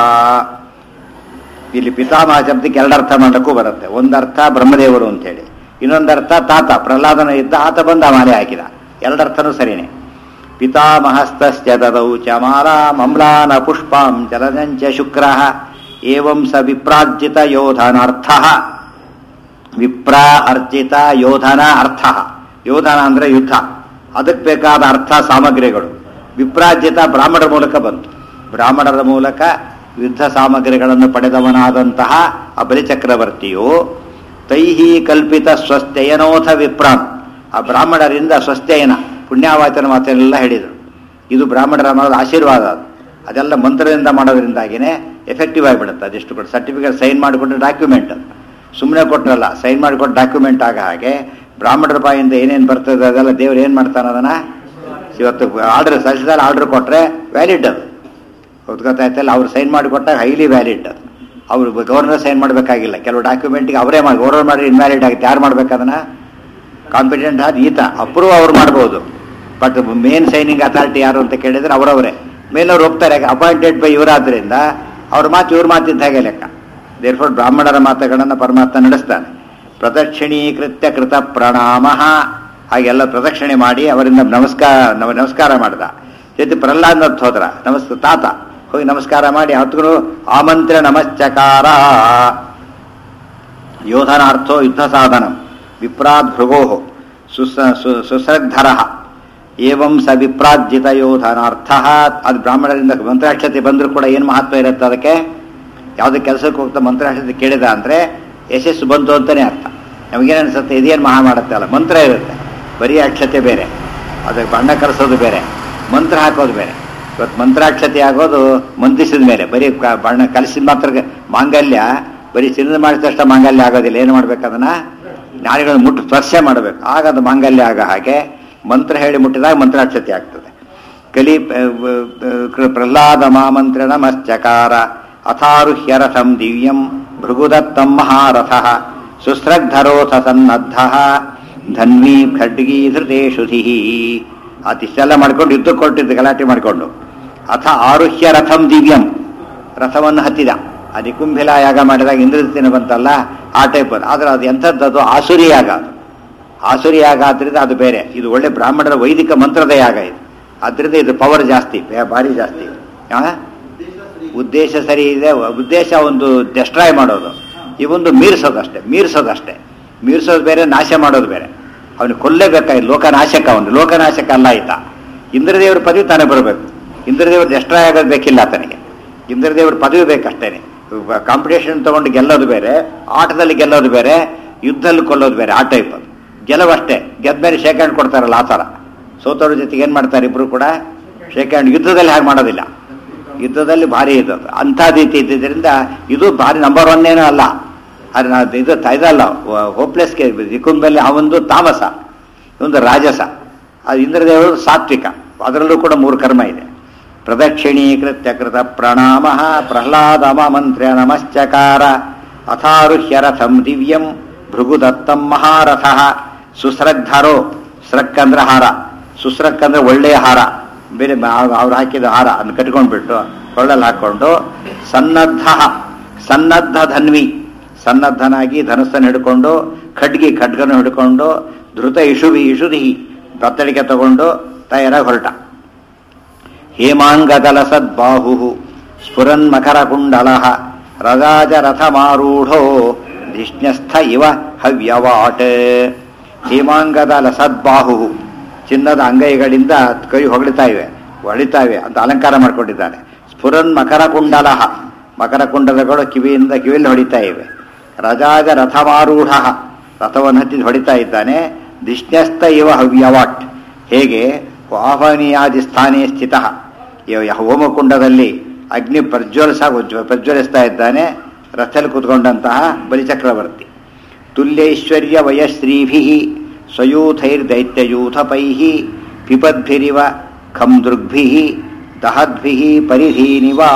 ಇಲ್ಲಿ ಪಿತಾಮಹ ಶಬ್ದಕ್ಕೆ ಎರಡರ್ಥ ಮಾಡಕ್ಕೂ ಬರುತ್ತೆ ಒಂದರ್ಥ ಬ್ರಹ್ಮದೇವರು ಅಂತೇಳಿ ಇನ್ನೊಂದರ್ಥ ತಾತ ಪ್ರಹ್ಲಾದನ ಇದ್ದ ಆತ ಬಂದ ಮಾಲೆ ಹಾಕಿದ ಎರಡರ್ಥನೂ ಸರಿನೇ ಪಿತಾಮಹಸ್ತಸ್ಯ ದದೌ ಚ ಮಾಲಾಂ ಅಮ್ಲಾನ ಪುಷ್ಪಾಂ ಜಲದಂಚ ಶುಕ್ರ ಏವಂ ಸ ವಿಪ್ರಾರ್ಜಿತ ಯೋಧನಾರ್ಥ ವಿಪ್ರ ಅರ್ಜಿತ ಯೋಧನ ಅರ್ಥ ಯೋಧನ ಅಂದ್ರೆ ಯುದ್ಧ ಅದಕ್ಕೆ ಬೇಕಾದ ಅರ್ಥ ಸಾಮಗ್ರಿಗಳು ವಿಪ್ರಾರ್ಜಿತ ಬ್ರಾಹ್ಮಣರ ಮೂಲಕ ಬಂತು ಬ್ರಾಹ್ಮಣರ ಮೂಲಕ ಯುದ್ಧ ಸಾಮಗ್ರಿಗಳನ್ನು ಪಡೆದವನಾದಂತಹ ಆ ಬಲಿಚಕ್ರವರ್ತಿಯು ತೈಹಿ ಕಲ್ಪಿತ ಸ್ವಸ್ಥಯನೋಥ ವಿಪ್ರಾನ್ ಆ ಬ್ರಾಹ್ಮಣರಿಂದ ಸ್ವಸ್ಥಯನ ಪುಣ್ಯಾವಾಚನ ಮಾತನ್ನೆಲ್ಲ ಹೇಳಿದರು ಇದು ಬ್ರಾಹ್ಮಣರ ಮಾಡೋದು ಆಶೀರ್ವಾದ ಅದು ಅದೆಲ್ಲ ಮಂತ್ರದಿಂದ ಮಾಡೋದ್ರಿಂದಾಗಿನೇ ಎಫೆಕ್ಟಿವ್ ಆಗಿಬಿಡುತ್ತೆ ಅದೆಷ್ಟು ಕೂಡ ಸರ್ಟಿಫಿಕೇಟ್ ಸೈನ್ ಮಾಡಿಕೊಟ್ರೆ ಡಾಕ್ಯುಮೆಂಟ್ ಅದು ಸುಮ್ಮನೆ ಕೊಟ್ಟರಲ್ಲ ಸೈನ್ ಮಾಡಿಕೊಟ್ಟು ಡಾಕ್ಯುಮೆಂಟ್ ಆಗ ಹಾಗೆ ಬ್ರಾಹ್ಮಣರ ಬಾಯಿಂದ ಏನೇನು ಬರ್ತದೆ ಅದೆಲ್ಲ ದೇವ್ರು ಏನು ಮಾಡ್ತಾನೆ ಅದನ್ನ ಇವತ್ತು ಆರ್ಡರ್ ಸಲ್ಲಿಸಿದಾಗ ಆರ್ಡರ್ ಕೊಟ್ಟರೆ ವ್ಯಾಲಿಡ್ ಅದು ಗೊತ್ತಾಯ್ತಲ್ಲ ಅವ್ರು ಸೈನ್ ಮಾಡಿ ಕೊಟ್ಟಾಗ ಹೈಲಿ ವ್ಯಾಲಿಡ್ ಅದು ಅವರು ಗವರ್ನರ್ ಸೈನ್ ಮಾಡಬೇಕಾಗಿಲ್ಲ ಕೆಲವು ಡಾಕ್ಯುಮೆಂಟ್ಗೆ ಅವರೇ ಮಾಡಿ ಗೌರ್ನರ್ ಮಾಡಿ ಇನ್ವ್ಯಾಲಿಡ್ ಆಗುತ್ತೆ ಯಾರು ಮಾಡ್ಬೇಕು ಅದನ್ನ ಕಾಂಪಿಟೆಂಟ್ ಆದ ಈತ ಅಪ್ರೂವ್ ಅವ್ರು ಮಾಡ್ಬೋದು ಬಟ್ ಮೇನ್ ಸೈನಿಂಗ್ ಅಥಾರಿಟಿ ಯಾರು ಅಂತ ಕೇಳಿದ್ರೆ ಅವರವರೇ ಮೇಲವ್ರು ಹೋಗ್ತಾರೆ ಅಪಾಯಿಂಟೆಡ್ ಬೈ ಇವರಾದ್ರಿಂದ ಅವ್ರ ಮಾತು ಇವ್ರ ಮಾತಿದ್ದ ಹಾಗೆ ಲೆಕ್ಕ ದೇರ್ಫೋರ್ ಬ್ರಾಹ್ಮಣರ ಮಾತುಗಳನ್ನು ಪರಮಾತ್ಮ ನಡೆಸ್ತಾನೆ ಪ್ರದಕ್ಷಿಣೀಕೃತ್ಯ ಕೃತ ಪ್ರಣಾಮ ಹಾಗೆಲ್ಲ ಪ್ರದಕ್ಷಿಣೆ ಮಾಡಿ ಅವರಿಂದ ನಮಸ್ಕಾರ ನಮ- ನಮಸ್ಕಾರ ಮಾಡ್ದ ಜೊತೆ ಪ್ರಹ್ಲಾದ್ ಹೋದ್ರ ನಮಸ್ಕಾರ ತಾತ ಹೋಗಿ ನಮಸ್ಕಾರ ಮಾಡಿ ಹತ್ಗಳು ಆಮಂತ್ರ ನಮಶ್ಚಕಾರ ಯೋಧನಾರ್ಥೋ ಯುದ್ಧ ಸಾಧನಂ ವಿಪ್ರಾದ್ ಭೃಗೋ ಸುಸ ಸು- ಸುಸೃಗ್ಧರ ಏವಂ ಸ ವಿಪ್ರಾಜ್ಜಿತ ಯೋಧನಾರ್ಥ ಅದು ಬ್ರಾಹ್ಮಣರಿಂದ ಮಂತ್ರಾಕ್ಷತೆ ಬಂದರೂ ಕೂಡ ಏನು ಮಹತ್ವ ಇರುತ್ತೆ ಅದಕ್ಕೆ ಯಾವುದೇ ಕೆಲಸಕ್ಕೆ ಹೋಗ್ತಾ ಮಂತ್ರಾಕ್ಷತೆ ಕೇಳಿದ ಅಂದರೆ ಯಶಸ್ಸು ಬಂತು ಅಂತಲೇ ಅರ್ಥ ನಮಗೇನು ಅನ್ಸುತ್ತೆ ಇದೇನು ಮಹಾ ಮಾಡುತ್ತೆ ಅಲ್ಲ ಮಂತ್ರ ಇರುತ್ತೆ ಬರೀ ಅಕ್ಷತೆ ಬೇರೆ ಅದಕ್ಕೆ ಬಣ್ಣ ಕರೆಸೋದು ಬೇರೆ ಮಂತ್ರ ಹಾಕೋದು ಬೇರೆ ಇವತ್ತು ಮಂತ್ರಾಕ್ಷತೆ ಆಗೋದು ಮಂತ್ರಿಸಿದ ಮೇಲೆ ಬರೀ ಕ- ಬಣ್ಣ ಕಲಿಸಿದ ಮಾತ್ರ ಮಾಂಗಲ್ಯ ಬರೀ ಚಿನ್ನದ ಮಾಡಿದ ತಕ್ಷಣ ಮಾಂಗಲ್ಯ ಆಗೋದಿಲ್ಲ ಏನು ಮಾಡ್ಬೇಕು ಅದನ್ನ ಜ್ಞಾನಿಗಳನ್ನು ಮುಟ್ಟು ಸ್ಪರ್ಶ ಮಾಡಬೇಕು ಆಗ ಅದು ಮಾಂಗಲ್ಯ ಆಗ ಹಾಗೆ ಮಂತ್ರ ಹೇಳಿ ಮುಟ್ಟಿದಾಗ ಮಂತ್ರಾಕ್ಷತೆ ಆಗ್ತದೆ ಕಲಿ ಪ್ರಹ್ಲಾದ ಮಾಮಂತ್ರ ನಮಶ್ಚಕಾರ ಅಥಾರುಹ್ಯ ರಥಂ ದಿವ್ಯಂ ಭೃಗುದತ್ತಂ ಮಹಾರಥ ಸುಸ್ರಗ್ಧರೋಥ ಸನ್ನದ್ಧ ಧನ್ವೀ ಖಡ್ಗೀ ಧೃತೇಶು ಧಿಹಿ ಅತಿಷ್ಟೆಲ್ಲ ಮಾಡ್ಕೊಂಡು ಯುದ್ಧ ಕೊಟ್ಟಿದ್ದು ಗಲಾಟೆ ಮಾಡಿಕೊಂಡು ಅಥ ಆರುಹ್ಯ ರಥಂ ದಿವ್ಯಂ ರಥವನ್ನು ಹತ್ತಿದ ಆ ನಿಕುಂಭಿಲ ಯಾಗ ಮಾಡಿದಾಗ ಇಂದ್ರಜಿತಿನ ಬಂತಲ್ಲ ಆ ಟೈಪ್ ಅದು ಆದ್ರೆ ಅದು ಎಂಥದ್ದು ಆಸುರಿ ಯಾಗ ಅದು ಆಸುರಿ ಯಾಗ ಆದ್ರಿಂದ ಅದು ಬೇರೆ ಇದು ಒಳ್ಳೆ ಬ್ರಾಹ್ಮಣರ ವೈದಿಕ ಮಂತ್ರದ ಯಾಗ ಇದು ಆದ್ರಿಂದ ಇದು ಪವರ್ ಜಾಸ್ತಿ ಬೇ- ಭಾರಿ ಜಾಸ್ತಿ ಆ? ಉದ್ದೇಶ ಸರಿ ಇದೆ ಉದ್ದೇಶ ಒಂದು ಡೆಸ್ಟ್ರಾಯ್ ಮಾಡೋದು ಇವೊಂದು ಮೀರಿಸೋದಷ್ಟೇ ಮೀರಿಸೋದಷ್ಟೇ ಮೀರಿಸೋದು ಬೇರೆ ನಾಶ ಮಾಡೋದು ಬೇರೆ ಅವನು ಕೊಲ್ಲೇಬೇಕಾಯ್ತು ಲೋಕನಾಶಕ ಅವನು ಲೋಕನಾಶಕ ಅಲ್ಲ ಆಯ್ತ ಇಂದ್ರದೇವ್ರ ಪದವಿ ತಾನೇ ಬರಬೇಕು ಇಂದ್ರದೇವ್ರ ಡೆಸ್ಟ್ರಾಯ್ ಆಗೋದು ಬೇಕಿಲ್ಲ ಆತನಿಗೆ ಇಂದ್ರದೇವ್ರ ಪದವಿ ಬೇಕಷ್ಟೇನೆ ಕಾಂಪಿಟೇಷನ್ ತಗೊಂಡು ಗೆಲ್ಲೋದು ಬೇರೆ ಆಟದಲ್ಲಿ ಗೆಲ್ಲೋದು ಬೇರೆ ಯುದ್ಧದಲ್ಲಿ ಕೊಲ್ಲೋದು ಬೇರೆ ಆ ಟೈಪ್ ಅದು ಗೆಲುವಷ್ಟೇ ಗೆದ್ದ ಮೇಲೆ ಶೇಕ್ ಹ್ಯಾಂಡ್ ಕೊಡ್ತಾರಲ್ಲ ಆ ಥರ ಸೋತವ್ರ ಜೊತೆಗೆ ಏನು ಮಾಡ್ತಾರೆ ಇಬ್ರು ಕೂಡ ಶೇಕ್ ಹ್ಯಾಂಡ್ ಯುದ್ಧದಲ್ಲಿ ಹಾಗೆ ಮಾಡೋದಿಲ್ಲ ಯುದ್ಧದಲ್ಲಿ ಭಾರಿ ಇದು ಅಂಥ ರೀತಿ ಇದ್ದಿದ್ದರಿಂದ ಇದು ಭಾರಿ ನಂಬರ್ ಒನ್ ಏನೂ ಅಲ್ಲ ಅದು ನಾ- ಇದು ತ- ಇದಲ್ಲ ಹೋಪ್ಲೆಸ್ ದಿಕ್ಕುಂಬಲ್ಲಿ ಅವೊಂದು ತಾಮಸ ಒಂದು ರಾಜಸ ಅದು ಇಂದ್ರದೇವರು ಸಾತ್ವಿಕ ಅದರಲ್ಲೂ ಕೂಡ ಮೂರು ಕರ್ಮ ಇದೆ ಪ್ರದಕ್ಷಿಣೀಕೃತ್ಯ ಕೃತ ಪ್ರಣಾಮ ಪ್ರಹ್ಲಾದ ಮಂತ್ರ್ಯ ನಮಶ್ಚಕಾರ ಅಥಾರುಹ್ಯ ರಥಂ ದಿವ್ಯಂ ಭೃಗುದತ್ತಂ ಮಹಾರಥ ಸುಸ್ರಗ್ಧರೋ ಸ್ರಕ್ ಅಂದ್ರೆ ಹಾರ ಸುಸ್ರಕ್ ಅಂದ್ರೆ ಒಳ್ಳೆಯ ಹಾರ ಬೇರೆ ಅವ್ರು ಹಾಕಿದ ಹಾರ ಅದನ್ನ ಕಟ್ಕೊಂಡ್ಬಿಟ್ಟು ಕೊಳ್ಳಲ್ಲಿ ಹಾಕೊಂಡು ಸನ್ನದ್ಧ ಸನ್ನದ್ಧ ಧನ್ವಿ ಸನ್ನದ್ಧನಾಗಿ ಧನಸ್ಸನ್ನು ಹಿಡ್ಕೊಂಡು ಖಡ್ಗಿ ಖಡ್ಗನ ಹಿಡ್ಕೊಂಡು ಧೃತ ಇಷುವಿ ಇಷುಧಿ ಬತ್ತಳಿಕೆ ತಗೊಂಡು ತಯಾರಾಗಿ ಹೊರಟ ಹೇಮಾಂಗದಲ ಸದ್ಬಾಹು ಸ್ಫುರನ್ ಮಕರ ಕುಂಡಲ ರಜಾಜ ರಥಮಾರೂಢೋ ಧಿಷ್ಣ್ಯಸ್ಥ ಇವ ಹವ್ಯವಾಟ್ ಹೇಮಾಂಗದ ಲಸದ್ಬಾಹು ಚಿನ್ನದ ಅಂಗೈಗಳಿಂದ ಕೈ ಹೊಗಳಿತಾ ಇವೆ ಹೊಳಿತಾ ಇವೆ ಅಂತ ಅಲಂಕಾರ ಮಾಡ್ಕೊಂಡಿದ್ದಾನೆ ಸ್ಫುರನ್ ಮಕರ ಕುಂಡಲ ಮಕರ ಕುಂಡಲಗಳು ಕಿವಿಯಿಂದ ಕಿವಿಯಲ್ಲಿ ಹೊಡಿತಾ ಇವೆ ರಜಾಜ ರಥಮಾರೂಢ ರಥವನ್ನು ಹತ್ತಿ ಹೊಡಿತಾ ಇದ್ದಾನೆ ಧಿಷ್ಣ್ಯಸ್ಥ ಇವ ಹವ್ಯವಾಟ್ ಹೇಗೆ ಆಹ್ವಾನೀಯಾದಿ ಸ್ಥಾನೇ ಸ್ಥಿತ ಇವ ಹೋಮಕುಂಡದಲ್ಲಿ ಅಗ್ನಿ ಪ್ರಜ್ವಲಿಸ ಪ್ರಜ್ವಲಿಸ್ತಾ ಇದ್ದಾನೆ ರಥದಲ್ಲಿ ಕೂತ್ಕೊಂಡಂತಹ ಬಲಿಚಕ್ರವರ್ತಿ ತುಲ್ಯೈಶ್ವರ್ಯ ವಯಶ್ರೀಭಿ ಸ್ವಯೂಥೈರ್ದೈತ್ಯಯೂಥಪೈ ಪಿಪದ್ಭಿರಿವ ಖಂ ದೃಗ್ಭಿ ದಹದ್ಭಿ ಪರಿಧೀನಿವಾ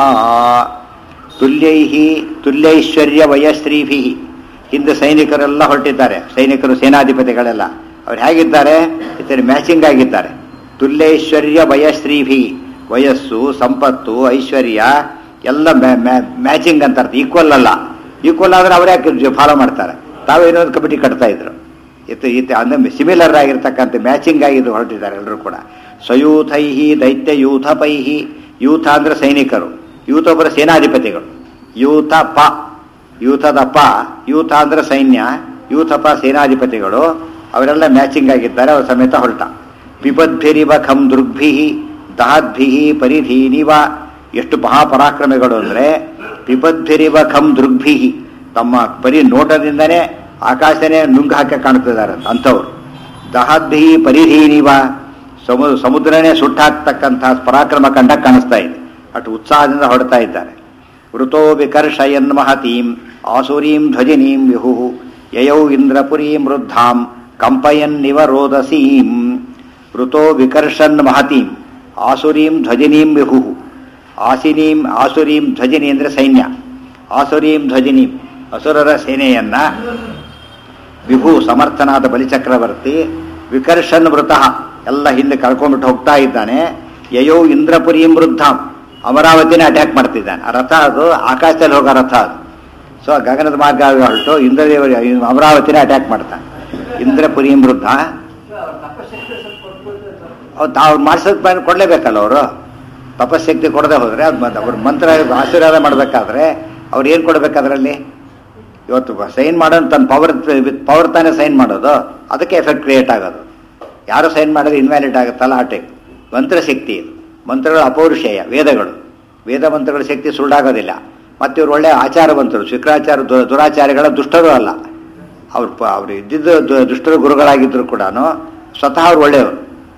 ತುಲ್ಯೈ ತುಲ್ಯೈಶ್ವರ್ಯ ವಯಶ್ರೀಭಿ ಹಿಂದೆ ಸೈನಿಕರೆಲ್ಲ ಹೊರಟಿದ್ದಾರೆ ಸೈನಿಕರು ಸೇನಾಧಿಪತಿಗಳೆಲ್ಲ ಅವ್ರು ಹೇಗಿದ್ದಾರೆ ಇತರ ಮ್ಯಾಚಿಂಗ್ ಆಗಿದ್ದಾರೆ ತುಲ್ಯೈಶ್ವರ್ಯ ವಯಶ್ರೀಭಿ ವಯಸ್ಸು ಸಂಪತ್ತು ಐಶ್ವರ್ಯ ಎಲ್ಲ ಮ್ಯಾಚಿಂಗ್ ಅಂತ ಅರ್ಥ ಈಕ್ವಲ್ ಅಲ್ಲ ಈಕ್ವಲ್ ಆದ್ರೆ ಅವರೇ ಫಾಲೋ ಮಾಡ್ತಾರೆ ತಾವೇನೋ ಒಂದು ಕಮಿಟಿ ಕಟ್ತಾ ಇದ್ರು ಇತ್ತು ಇತ್ತು ಅಂದ್ರೆ ಸಿಮಿಲರ್ ಆಗಿರ್ತಕ್ಕಂಥ ಮ್ಯಾಚಿಂಗ್ ಆಗಿದ್ದು ಹೊರಟಿದ್ದಾರೆ ಎಲ್ಲರೂ ಕೂಡ ಸ್ವಯೂಥೈಹಿ ದೈತ್ಯ ಯೂಥಪೈಹಿ ಯೂಥ ಅಂದ್ರೆ ಸೈನಿಕರು ಯೂಥ ಒಬ್ಬರ ಸೇನಾಧಿಪತಿಗಳು ಯೂಥ ಪ ಯೂಥದ ಪ ಯೂಥ ಅಂದ್ರೆ ಸೈನ್ಯ ಯೂಥಪ ಸೇನಾಧಿಪತಿಗಳು ಅವರೆಲ್ಲ ಮ್ಯಾಚಿಂಗ್ ಆಗಿದ್ದಾರೆ ಅವರ ಸಮೇತ ಹೊರಟ ಪಿಪದ್ಭಿರಿವ ಖಂ ದೃಗ್ಭಿ ದಹದ್ಭಿ ಪರಿಧೀನಿವ ಎಷ್ಟು ಮಹಾಪರಾಕ್ರಮಿಗಳು ಅಂದ್ರೆ ಪಿಪದ್ಭಿರಿವ ಖಂ ದೃಗ್ಭಿ ತಮ್ಮ ಪರಿ ನೋಟದಿಂದನೇ ಆಕಾಶನೇ ನುಂಗು ಹಾಕಿ ಕಾಣ್ತಿದ್ದಾರೆ ಅಂತ ಅಂಥವ್ರು ದಹದ್ಭಿ ಪರಿಧೀನಿವ ಸಮು ಸಮುದ್ರನೇ ಸುಟ್ಟಾಕ್ತಕ್ಕಂತಹ ಪರಾಕ್ರಮ ಕಂಡ ಕಾಣಿಸ್ತಾ ಇದೆ ಅಷ್ಟು ಉತ್ಸಾಹದಿಂದ ಹೊಡ್ತಾ ಇದ್ದಾರೆ ವೃತೋ ವಿಕರ್ಷಯನ್ ಮಹತೀಂ ಆಸುರೀಂ ಧ್ವಜಿನೀಂ ವಿಹು ಯಯೌ ಇಂದ್ರಪುರೀಂ ವೃದ್ಧಾಂ ಕಂಪಯನ್ನಿವ ರೋದಸೀಂ ವೃತೋ ವಿಕರ್ಷನ್ ಮಹತೀಂ ಆಸುರೀಂ ಧ್ವಜಿನೀಂ ವಿಹು ಆಸಿನೀಂ ಆಸುರೀಂ ಧ್ವಜಿನಿ ಅಂದ್ರೆ ಸೈನ್ಯ ಆಸುರೀಂ ಧ್ವಜಿನೀಂ ಅಸುರರ ಸೇನೆಯನ್ನ ವಿಭು ಸಮರ್ಥನಾದ ಬಲಿಚಕ್ರವರ್ತಿ ವಿಕರ್ಷನ್ ವೃತಃ ಎಲ್ಲ ಹಿಂದೆ ಕಳ್ಕೊಂಡ್ಬಿಟ್ಟು ಹೋಗ್ತಾ ಇದ್ದಾನೆ ಯಯೋ ಇಂದ್ರಪುರೀಂ ವೃದ್ಧಾಂ ಅಮರಾವತಿನೇ ಅಟ್ಯಾಕ್ ಮಾಡ್ತಿದ್ದಾನೆ ಆ ರಥ ಅದು ಆಕಾಶದಲ್ಲಿ ಹೋಗೋ ರಥ ಅದು ಸೊ ಗಗನದ ಮಾರ್ಗ ಹೊರಟು ಇಂದ್ರದೇವರ ಅಮರಾವತಿನೇ ಅಟ್ಯಾಕ್ ಮಾಡ್ತಾನೆ ಇಂದ್ರಪುರೀಂ ವೃದ್ಧ ಅವ್ರು ತಾವು ಮಾಡಿಸೋದ್ ಮೇಲೆ ಕೊಡಲೇಬೇಕಲ್ಲ ಅವರು ತಪಶಕ್ತಿ ಕೊಡದೆ ಹೋದ್ರೆ ಅದು ಅವ್ರ ಮಂತ್ರ ಆಶೀರ್ವಾದ ಮಾಡಬೇಕಾದ್ರೆ ಅವ್ರು ಏನು ಕೊಡಬೇಕಾದ್ರಲ್ಲಿ ಇವತ್ತು ಸೈನ್ ಮಾಡೋದು ತನ್ನ ಪವರ್ ವಿತ್ ಪವರ್ ತಾನೇ ಸೈನ್ ಮಾಡೋದು ಅದಕ್ಕೆ ಎಫೆಕ್ಟ್ ಕ್ರಿಯೇಟ್ ಆಗೋದು ಯಾರು ಸೈನ್ ಮಾಡಿದ್ರೆ ಇನ್ವ್ಯಾಲಿಡ್ ಆಗುತ್ತಲ್ಲ ಆ ಟೈಪ್ ಮಂತ್ರಶಕ್ತಿ ಇದು ಮಂತ್ರಗಳು ಅಪೌರುಷೇಯ ವೇದಗಳು ವೇದ ಮಂತ್ರಗಳ ಶಕ್ತಿ ಸುಳ್ಳಾಗೋದಿಲ್ಲ ಮತ್ತೆ ಇವರು ಒಳ್ಳೆ ಆಚಾರವಂತರು ಶುಕ್ರಾಚಾರ ದು- ದುರಾಚಾರಿಗಳ ದುಷ್ಟರು ಅಲ್ಲ ಅವ್ರು ಪ- ಅವ್ರು ಇದ್ದಿದ್ದು ದು- ದುಷ್ಟರು ಗುರುಗಳಾಗಿದ್ರು ಕೂಡ ಸ್ವತಃ ಅವ್ರು ಒಳ್ಳೆಯವರು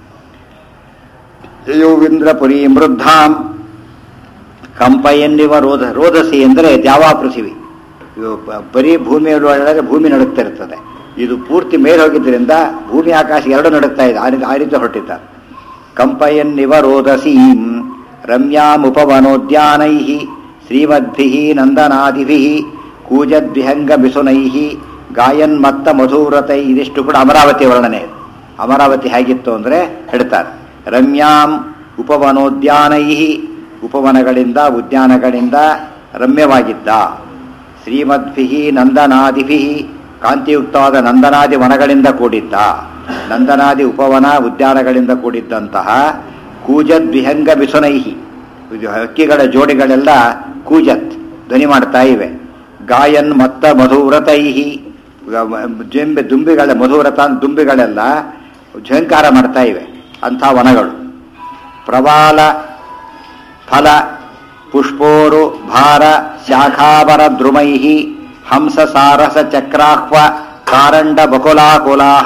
ಯೋವಿಂದ್ರಪುರಿ ಮೃದ್ಧಾಂ ಕಂಪಯನ್ನಿವ ರೋಧ ರೋಧಸಿ ಅಂದರೆ ದ್ಯಾವಾ ಪೃಥಿವಿ ಇವು ಬ- ಬರೀ ಭೂಮಿಯಲ್ಲಿ ಒಳಗೆ ಭೂಮಿ ನಡುಕ್ತಾ ಇರ್ತದೆ ಇದು ಪೂರ್ತಿ ಮೇಲೆ ಹೋಗಿದ್ದರಿಂದ ಭೂಮಿ ಆಕಾಶ ಎರಡು ನಡುಕ್ತಾ ಇದೆ ಆ ರೀತಿ ಆ ರೀತಿ ಹೊರಟಿದ್ದಾರೆ ಕಂಪಯನ್ನಿವ ರೋದಸೀಂ ರಮ್ಯಾಮುಪವನೋದ್ಯಾನೈ ಶ್ರೀಮದ್ಭಿ ನಂದನಾದಿಭಿ ಕೂಜದ್ವಿಹಂಗ ಬಿಸುನೈ ಗಾಯನ್ಮತ್ತ ಮಧುವ್ರತೈ ಇದಿಷ್ಟು ಕೂಡ ಅಮರಾವತಿ ವರ್ಣನೆ ಇದೆ. ಅಮರಾವತಿ ಹೇಗಿತ್ತು ಅಂದರೆ ಹೇಳ್ತಾರೆ ರಮ್ಯಾಂ ಉಪವನೋದ್ಯಾನೈ ಉಪವನಗಳಿಂದ ಉದ್ಯಾನಗಳಿಂದ ರಮ್ಯವಾಗಿದ್ದ ಶ್ರೀಮದ್ಭಿ ನಂದನಾದಿಭಿ ಕಾಂತಿಯುಕ್ತವಾದ ನಂದನಾದಿ ವನಗಳಿಂದ ಕೂಡಿದ್ದ ನಂದನಾದಿ ಉಪವನ ಉದ್ಯಾನಗಳಿಂದ ಕೂಡಿದ್ದಂತಹ ಕೂಜದ್ ವಿಹಂಗ ಬಿಸುನೈಹಿ ಇದು ಹಕ್ಕಿಗಳ ಜೋಡಿಗಳೆಲ್ಲ ಕೂಜತ್ ಧ್ವನಿ ಮಾಡ್ತಾ ಇವೆ ಗಾಯನ್ ಮತ್ತ ಮಧುವ್ರತೈಹಿ ಜಂಬೆ ದುಂಬಿಗಳ ಮಧುವ್ರತ ಅಂತ ದುಂಬಿಗಳೆಲ್ಲ ಝಂಕಾರ ಮಾಡ್ತಾ ಇವೆ ಅಂಥ ವನಗಳು ಪ್ರಬಾಲ ಫಲ ಪುಷ್ಪೋರು ಭಾರ ಶಾಖಾವರ ದ್ರುಮೈ ಹಂಸ ಸಾರಸ ಚಕ್ರಾಹ್ವ ಕಾರಂಡ ಬಕುಲಾಕುಲಾಹ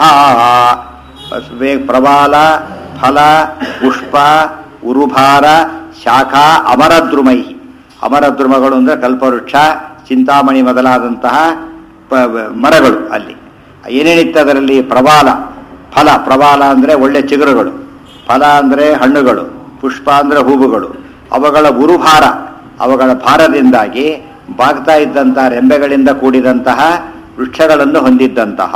ಪ್ರಬಾಲ ಫಲ ಪುಷ್ಪ ಉರುಭಾರ ಶಾಖಾ ಅಮರದ್ರುಮೈ ಅಮರದ್ರುಮಗಳು ಅಂದರೆ ಕಲ್ಪವೃಕ್ಷ ಚಿಂತಾಮಣಿ ಮೊದಲಾದಂತಹ ಪ- ಮರಗಳು ಅಲ್ಲಿ ಏನೇನಿತ್ತು ಅದರಲ್ಲಿ ಪ್ರಬಾಲ ಫಲ ಪ್ರಬಾಲ ಅಂದರೆ ಒಳ್ಳೆ ಚಿಗುರುಗಳು ಫಲ ಅಂದರೆ ಹಣ್ಣುಗಳು ಪುಷ್ಪ ಅಂದರೆ ಹೂವುಗಳು ಅವುಗಳ ಗುರುಭಾರ ಅವುಗಳ ಭಾರದಿಂದಾಗಿ ಬಾಗ್ತಾ ಇದ್ದಂತಹ ರೆಂಬೆಗಳಿಂದ ಕೂಡಿದಂತಹ ವೃಕ್ಷಗಳನ್ನು ಹೊಂದಿದ್ದಂತಹ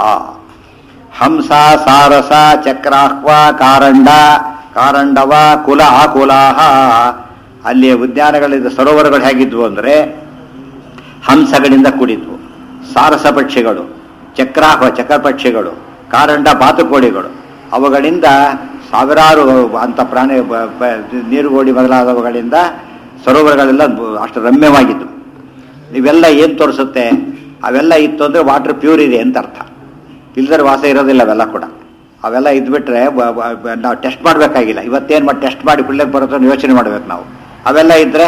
ಹಂಸ ಸಾರಸ ಚಕ್ರಾಹ್ವ ಕಾರಂಡ ಕಾರಂಡವ ಕುಲ ಕುಲಾಹ ಅಲ್ಲಿ ಉದ್ಯಾನಗಳಿಂದ ಸರೋವರಗಳು ಹೇಗಿದ್ವು ಅಂದರೆ ಹಂಸಗಳಿಂದ ಕೂಡಿದ್ವು ಸಾರಸ ಪಕ್ಷಿಗಳು ಚಕ್ರಾಹ್ವ ಚಕ್ರ ಪಕ್ಷಿಗಳು ಕಾರಂಡ ಬಾತುಕೋಳಿಗಳು ಅವುಗಳಿಂದ ಸಾವಿರಾರು ಅಂತ ಪ್ರಾಣಿ ಬ- ಬ- ನೀರುಗೋಡಿ ಮೊದಲಾದವುಗಳಿಂದ ಸರೋವರಗಳೆಲ್ಲ ಬ- ಅಷ್ಟು ರಮ್ಯವಾಗಿದ್ದು ಇವೆಲ್ಲ ಏನು ತೋರಿಸುತ್ತೆ ಅವೆಲ್ಲ ಇತ್ತು ಅಂದರೆ ವಾಟರ್ ಪ್ಯೂರ್ ಇದೆ ಅಂತ ಅರ್ಥ ಇಲ್ದರೆ ವಾಸ ಇರೋದಿಲ್ಲ ಅವೆಲ್ಲ ಕೂಡ ಅವೆಲ್ಲ ಇದ್ಬಿಟ್ರೆ ಬ- ಬ- ಬ- ನಾವು ಟೆಸ್ಟ್ ಮಾಡಬೇಕಾಗಿಲ್ಲ ಇವತ್ತೇನು ಮಾಡಿ ಟೆಸ್ಟ್ ಮಾಡಿ ಪಿಳ್ಳೆಗೆ ಬರುತ್ತೋ ಅಂತ ಯೋಚನೆ ಮಾಡ್ಬೇಕು ನಾವು ಅವೆಲ್ಲ ಇದ್ದರೆ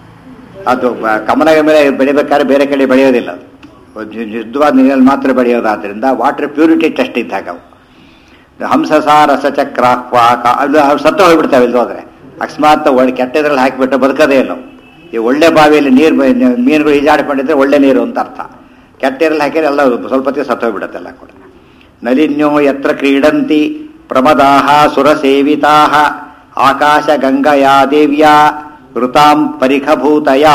ಅದು ಬ- ಕಮಲ ಮೇಲೆ ಬೆಳಿಬೇಕಾದ್ರೆ ಬೇರೆ ಕಡೆ ಬೆಳೆಯೋದಿಲ್ಲ ಅದು ಒಂದು ಶುದ್ಧವಾದ ನೀರಲ್ಲಿ ಮಾತ್ರ ಬೆಳೆಯೋದಾದ್ರಿಂದ ವಾಟರ್ ಪ್ಯೂರಿಟಿ ಟೆಸ್ಟ್ ಇದ್ದಾಗ ಅವು ಹಂಸಸಾರ ರಸಚಕ್ರಾಹ್ವ ಕಾ- ಅದು ಅವು ಸತ್ತು ಹೋಗ್ಬಿಡ್ತಾವೆ ಇಲ್ಲಿ ಹೋದ್ರೆ ಅಕಸ್ಮಾತ್ ಒಳ್ಳೆ ಕೆಟ್ಟದ್ರಲ್ಲಿ ಹಾಕಿಬಿಟ್ಟು ಬದುಕದೇ ಇಲ್ಲ ಅವು. ಈ ಒಳ್ಳೆ ಬಾವಿಯಲ್ಲಿ ನೀರು ಮೀನುಗಳು ಈಜಾಡ್ಕೊಂಡಿದ್ರೆ ಒಳ್ಳೆ ನೀರು ಅಂತ ಅರ್ಥ ಕೆಟ್ಟದ್ರಲ್ಲಿ ಹಾಕಿದ್ರೆ ಎಲ್ಲ ಸ್ವಲ್ಪ ಹೊತ್ತಿಗೆ ಸತ್ತು ಹೋಗ್ಬಿಡುತ್ತೆ ಎಲ್ಲ ಕೂಡ ನಲಿನ್ಯೋ ಯತ್ರ ಕ್ರೀಡಂತಿ ಪ್ರಮದಾಹ ಸುರಸೇವಿತಾಹ ಆಕಾಶ ಗಂಗಯಾ ದೇವ್ಯಾ ಋತಾಂ ಪರಿಖಭೂತಯ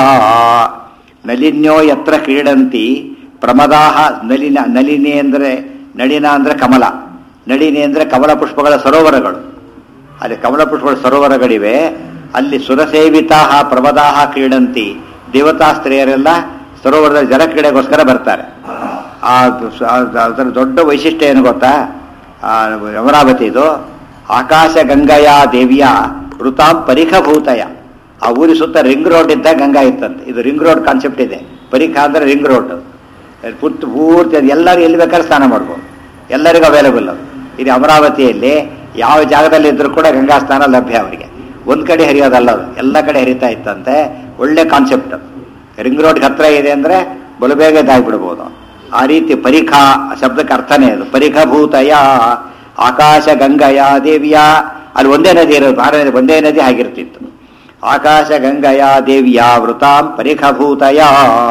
ನಲಿನ್ಯೋ ಯತ್ರ ಕ್ರೀಡಂತಿ ಪ್ರಮದಾಹ ನಲಿನ ನಲಿನಿ ಅಂದರೆ ನಳಿನ ಅಂದರೆ ಕಮಲ ನಳಿನಿ ಅಂದರೆ ಕಮಲ ಪುಷ್ಪಗಳ ಸರೋವರಗಳು ಅಲ್ಲಿ ಕಮಲ ಪುಷ್ಪಗಳ ಸರೋವರಗಳಿವೆ ಅಲ್ಲಿ ಸುರಸೇವಿತಾಹ ಪ್ರಮದಾಹ ಕ್ರೀಡಂತಿ ದೇವತಾ ಸ್ತ್ರೀಯರೆಲ್ಲ ಸರೋವರದ ಜಲ ಕ್ರೀಡೆಗೋಸ್ಕರ ಬರ್ತಾರೆ ಆ ಆ- ಅದರ ದೊಡ್ಡ ವೈಶಿಷ್ಟ್ಯ ಏನು ಗೊತ್ತಾ ಆ ಅಮರಾವತಿದು ಆಕಾಶ ಗಂಗಯ ದೇವಿಯ ಋತಾಂ ಪರಿಖಭೂತಯ ಆ ಊರಿ ಸುತ್ತ ರಿಂಗ್ ರೋಡ್ ಇದ್ದ ಗಂಗಾ ಇತ್ತಂತೆ ಇದು ರಿಂಗ್ ರೋಡ್ ಕಾನ್ಸೆಪ್ಟ್ ಇದೆ ಪರಿಖ ಅಂದ್ರೆ ರಿಂಗ್ ರೋಡ್ ಪೂರ್ತಿ ಪೂರ್ತಿ ಅದು ಎಲ್ಲರೂ ಎಲ್ಲಿ ಬೇಕಾದ್ರೆ ಸ್ನಾನ ಮಾಡ್ಬೋದು ಎಲ್ಲರಿಗೂ ಅವೈಲೇಬಲ್ ಅದು ಇದು ಅಮರಾವತಿಯಲ್ಲಿ ಯಾವ ಜಾಗದಲ್ಲಿ ಇದ್ರೂ ಕೂಡ ಗಂಗಾ ಸ್ನಾನ ಲಭ್ಯ ಅವರಿಗೆ ಒಂದ್ ಕಡೆ ಹರಿಯೋದಲ್ಲ ಅದು ಎಲ್ಲ ಕಡೆ ಹರಿತಾ ಇತ್ತಂತೆ ಒಳ್ಳೆ ಕಾನ್ಸೆಪ್ಟ್ ರಿಂಗ್ ರೋಡ್ ಹತ್ರ ಇದೆ ಅಂದ್ರೆ ಬಲು ಬೇಗ ಇದಾಗ್ಬಿಡ್ಬೋದು ಆ ರೀತಿ ಪರಿಖಾ ಶಬ್ದಕ್ಕೆ ಅರ್ಥನೇ ಅದು ಪರಿಖಭೂತಯ ಆಕಾಶ ಗಂಗಯ ದೇವಿಯ ಅಲ್ಲಿ ಒಂದೇ ನದಿ ಇರೋದು ಭಾರ ನದಿ ಒಂದೇ ನದಿ ಆಗಿರ್ತಿತ್ತು ಆಕಾಶ ಗಂಗಯ ದೇವಿಯ ವೃತಾಂ ಪರಿಖಭೂತಯ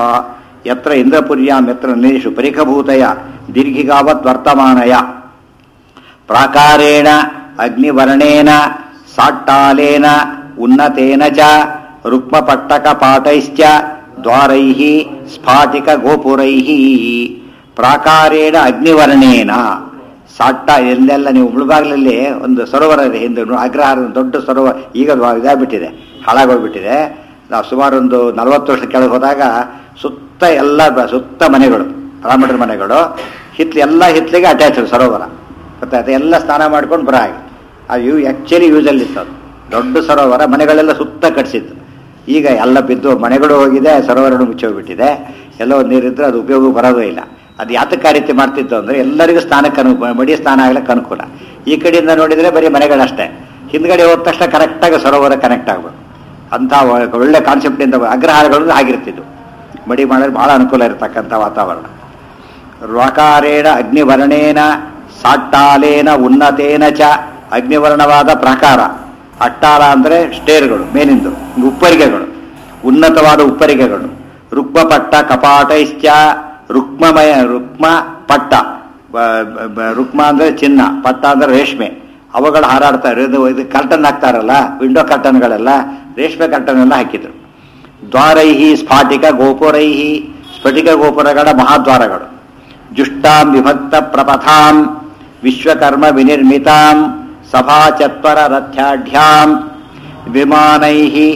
ಯತ್ರ ಇಂದ್ರಪುರ್ಯಾಂ ಯತ್ರ ನೀಷು ಪರಿಖಭೂತಯ ದೀರ್ಘಿಗಾವತ್ ವರ್ತಮಾನಯ ಪ್ರಾಕಾರೇಣ ಅಗ್ನಿವರ್ಣೇನ ಸಾಟ್ಟಾಲೇನ ಉನ್ನತೇನ ಚ ರುಕ್ಮಪಟ್ಟಕ ಪಾಠೈಶ್ಚ ದ್ವಾರೈಃ ಸ್ಫಾಟಿಕ ಗೋಪುರೈಃ ಪ್ರಾಕಾರೇಣ ಅಗ್ನಿವರ್ಣೇನ ಸಾಟ್ಟ ಎಲ್ಲೆಲ್ಲ ನೀವು ಮುಳುಬಾಗ್ಲಲ್ಲಿ ಒಂದು ಸರೋವರ ಇದೆ ಹಿಂದೆ ಅಗ್ರಹಾರ ದೊಡ್ಡ ಸರೋವರ ಈಗ ಅದು ಇದಾಗ್ಬಿಟ್ಟಿದೆ ಹಾಳಾಗೋಗ್ಬಿಟ್ಟಿದೆ ನಾವು ಸುಮಾರು ಒಂದು ನಲವತ್ತು ವರ್ಷ ಕೆಳಗೆ ಹೋದಾಗ ಸುತ್ತ ಎಲ್ಲ ಬ- ಸುತ್ತ ಮನೆಗಳು ಬ್ರಾಹ್ಮಣರ ಮನೆಗಳು ಹಿತ್ಲು ಎಲ್ಲ ಹಿತ್ಲಿಗೆ ಅಟ್ಯಾಚ್ಡ್ ಸರೋವರ ಗೊತ್ತಾಯ್ತು ಎಲ್ಲ ಸ್ನಾನ ಮಾಡ್ಕೊಂಡು ಬರೋ ಹಾಗೆ ಅದು ಇವು ಆ್ಯಕ್ಚುಲಿ ಯೂಸಲ್ಲಿ ಇತ್ತು ಅದು ದೊಡ್ಡ ಸರೋವರ ಮನೆಗಳೆಲ್ಲ ಸುತ್ತ ಕಟ್ಸಿತ್ತು ಈಗ ಎಲ್ಲ ಬಿದ್ದು ಮನೆಗಳು ಹೋಗಿದೆ ಸರೋವರನು ಮುಚ್ಚೋಗ್ಬಿಟ್ಟಿದೆ ಎಲ್ಲೋ ಒಂದು ನೀರಿದ್ರೆ ಅದು ಉಪಯೋಗ ಬರೋದೇ ಇಲ್ಲ ಅದು ಯಾತಕ್ಕೆ ಆ ರೀತಿ ಮಾಡ್ತಿತ್ತು ಅಂದರೆ ಎಲ್ಲರಿಗೂ ಸ್ನಾನಕ್ಕೆ ಅನು ಮಡಿ ಸ್ನಾನ ಆಗ್ಲಿಕ್ಕೆ ಅನುಕೂಲ ಈ ಕಡೆಯಿಂದ ನೋಡಿದರೆ ಬರೀ ಮನೆಗಳಷ್ಟೇ ಹಿಂದ್ಗಡೆ ಹೋದ ತಕ್ಷಣ ಕರೆಕ್ಟಾಗಿ ಸರೋವರ ಕನೆಕ್ಟ್ ಆಗ್ಬೇಕು ಅಂಥ ಒ- ಒಳ್ಳೆ ಕಾನ್ಸೆಪ್ಟಿಂದ ಅಗ್ರಹಾರಗಳು ಆಗಿರ್ತಿದ್ವು ಮಡಿ ಮಾಡಿದ್ರೆ ಬಹಳ ಅನುಕೂಲ ಇರತಕ್ಕಂಥ ವಾತಾವರಣ ರ್ವಾಕಾರೇಣ ಅಗ್ನಿವರ್ಣೇನ ಸಾಟ್ಟಾಲೇನ ಉನ್ನತೇನ ಚ ಅಗ್ನಿವರ್ಣವಾದ ಪ್ರಾಕಾರ ಅಟ್ಟಾಲ ಅಂದರೆ ಸ್ಟೇರ್ಗಳು ಮೇಲಿಂದು ಉಪ್ಪರಿಗೆಗಳು ಉನ್ನತವಾದ ಉಪ್ಪರಿಗೆಗಳು ರುಕ್ಮಪಟ್ಟ ಕಪಾಟೈಶ್ಚ ರುಕ್ಮಮಯ ರುಕ್ಮ ಪಟ್ಟ ಬ- ಬ- ಬ- ರುಕ್ಮ ಅಂದರೆ ಚಿನ್ನ ಪಟ್ಟ ಅಂದರೆ ರೇಷ್ಮೆ ಅವುಗಳು ಹಾರಾಡ್ತಾರೆ ಇದು ಇದು ಕರ್ಟನ್ ಹಾಕ್ತಾರಲ್ಲ ವಿಂಡೋ ಕರ್ಟನ್ಗಳೆಲ್ಲ ರೇಷ್ಮೆ ಕರ್ಟನ್ ಎಲ್ಲ ಹಾಕಿದ್ರು ದ್ವಾರೈಹಿ ಸ್ಫಾಟಿಕ ಗೋಪುರೈಹಿ ಸ್ಫಟಿಕ ಗೋಪುರಗಳ ಮಹಾದ್ವಾರಗಳು ಜುಷ್ಟಾಂ ವಿಭಕ್ತ ಪ್ರಪಥಾಂ ವಿಶ್ವಕರ್ಮ ವಿನಿರ್ಮಿತಾಂ ಸಭಾಚತ್ವರ ರಥ್ಯಾಢ್ಯಾಂ ವಿಮಾನೈಹಿ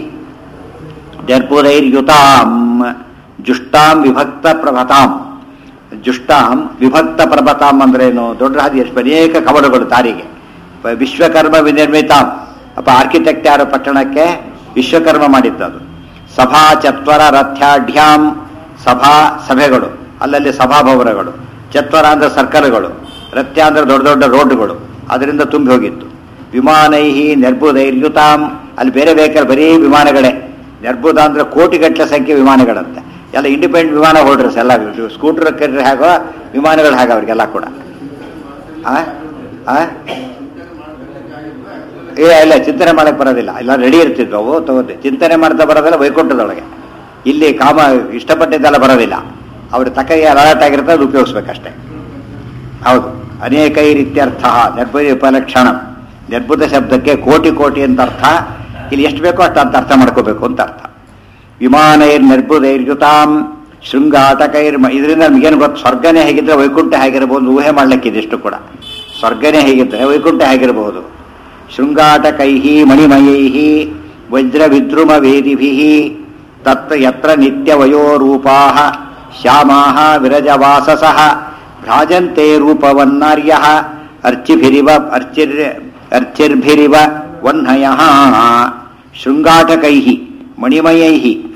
ಜರ್ಪುರೈರ್ಯುತಾಂ ಜುಷ್ಟಾಂ ವಿಭಕ್ತ ಪ್ರಭತಾಂ ಜುಷ್ಟಾಂ ವಿಭಕ್ತ ಪ್ರಭತಾಂ ಅಂದ್ರೇನು ದೊಡ್ಡ ಹಾದಿ ಎಷ್ಟು ಅನೇಕ ಕವಲುಗಳು ದಾರಿಗೆ ಪ- ವಿಶ್ವಕರ್ಮ ವಿನಿರ್ಮಿತಾಂ ಅಪ್ಪ ಆರ್ಕಿಟೆಕ್ಟ್ ಯಾರು ಪಟ್ಟಣಕ್ಕೆ ವಿಶ್ವಕರ್ಮ ಮಾಡಿದ್ದದು ಸಭಾ ಚತ್ವರ ರಥ್ಯಾಢ್ಯಾಂ ಸಭಾ ಸಭೆಗಳು ಅಲ್ಲಲ್ಲಿ ಸಭಾಭವನಗಳು ಚತ್ವರ ಅಂದ್ರೆ ಸರ್ಕಲ್ಗಳು ರಥ್ಯ ಅಂದ್ರೆ ದೊಡ್ಡ ದೊಡ್ಡ ರೋಡ್ಗಳು ಅದರಿಂದ ತುಂಬಿ ಹೋಗಿತ್ತು ವಿಮಾನೈಹಿ ನಿರ್ಬುಧೈರ್ಯುತಾಂ ಅಲ್ಲಿ ಬೇರೆ ವೆಹಿಕಲ್ ಬರೀ ವಿಮಾನಗಳೇ ನಿರ್ಬುಧ ಅಂದ್ರೆ ಕೋಟಿಗಟ್ಟಲೆ ಸಂಖ್ಯೆ ವಿಮಾನಗಳಂತೆ ಎಲ್ಲ ಇಂಡಿಪೆಂಡೆಂಟ್ ವಿಮಾನ ಹೋಲ್ಡರ್ಸ್ ಎಲ್ಲ ಸ್ಕೂಟರ್ ಕರೀರಿ ಹಾಗೋ ವಿಮಾನಗಳು ಹಾಗೆ ಅವ್ರಿಗೆಲ್ಲ ಕೂಡ ಆ? ಆ? ಏ ಇಲ್ಲ ಚಿಂತನೆ ಮಾಡಕ್ ಬರೋದಿಲ್ಲ ಇಲ್ಲ ರೆಡಿ ಇರ್ತಿದ್ವು ಅವು ತಗೋತಿ ಚಿಂತನೆ ಮಾಡ್ತಾ ಬರೋದಿಲ್ಲ ವೈಕುಂಠದೊಳಗೆ ಇಲ್ಲಿ ಕಾಮ ಇಷ್ಟಪಟ್ಟಿದ್ದೆಲ್ಲ ಬರೋದಿಲ್ಲ ಅವ್ರ ತಕಗೆ ಅಲರ್ಟ್ ಆಗಿರುತ್ತೆ ಅದು ಉಪಯೋಗಿಸ್ಬೇಕಷ್ಟೇ ಹೌದು ಅನೇಕೈರಿತ್ಯರ್ಥ ನಿರ್ಭಯ ಉಪಲಕ್ಷಣ ನಿರ್ಬುಧ ಶಬ್ದಕ್ಕೆ ಕೋಟಿ ಕೋಟಿ ಅಂತ ಅರ್ಥ ಇಲ್ಲಿ ಎಷ್ಟು ಬೇಕೋ ಅಷ್ಟು ಅಂತ ಅರ್ಥ ಮಾಡ್ಕೋಬೇಕು ಅಂತ ಅರ್ಥ ವಿಮಾನೈರ್ ನಿರ್ಬುಧೈರ್ಯುತಾಂ ಶೃಂಗಾಟಕೈರ್ ಇದರಿಂದ ನಮಗೇನು ಗೊತ್ತು ಸ್ವರ್ಗನೇ ಹೇಗಿದ್ರೆ ವೈಕುಂಠ ಹೇಗಿರಬಹುದು ಊಹೆ ಮಾಡ್ಲಿಕ್ಕೆ ಇದಿಷ್ಟು ಕೂಡ ಸ್ವರ್ಗನೇ ಹೇಗಿದ್ರೆ ವೈಕುಂಠ ಹೇಗಿರಬಹುದು ಶೃಂಗಾಟಕೈಹಿ ಮಣಿಮಯೈಹಿ ವಜ್ರ ವಿದ್ರುಮ ವೇದಿಭಿ ತತ್ರ ಯತ್ರ ನಿತ್ಯವಯೋರೂಪಾ ಶ್ಯಾಮಾಹ ವಿರಜವಾಸಸಃ ಭ್ರಾಜಂತೆ ರೂಪವನ್ನಾರ್ಯ ಅರ್ಚಿಭಿರಿವ ಅರ್ಚಿರ್ ಅರ್ಚಿರ್ಭಿರಿವ ವಹ್ನಯ ಶೃಂಗಾಟಕೈ ಮಣಿಮಯೈ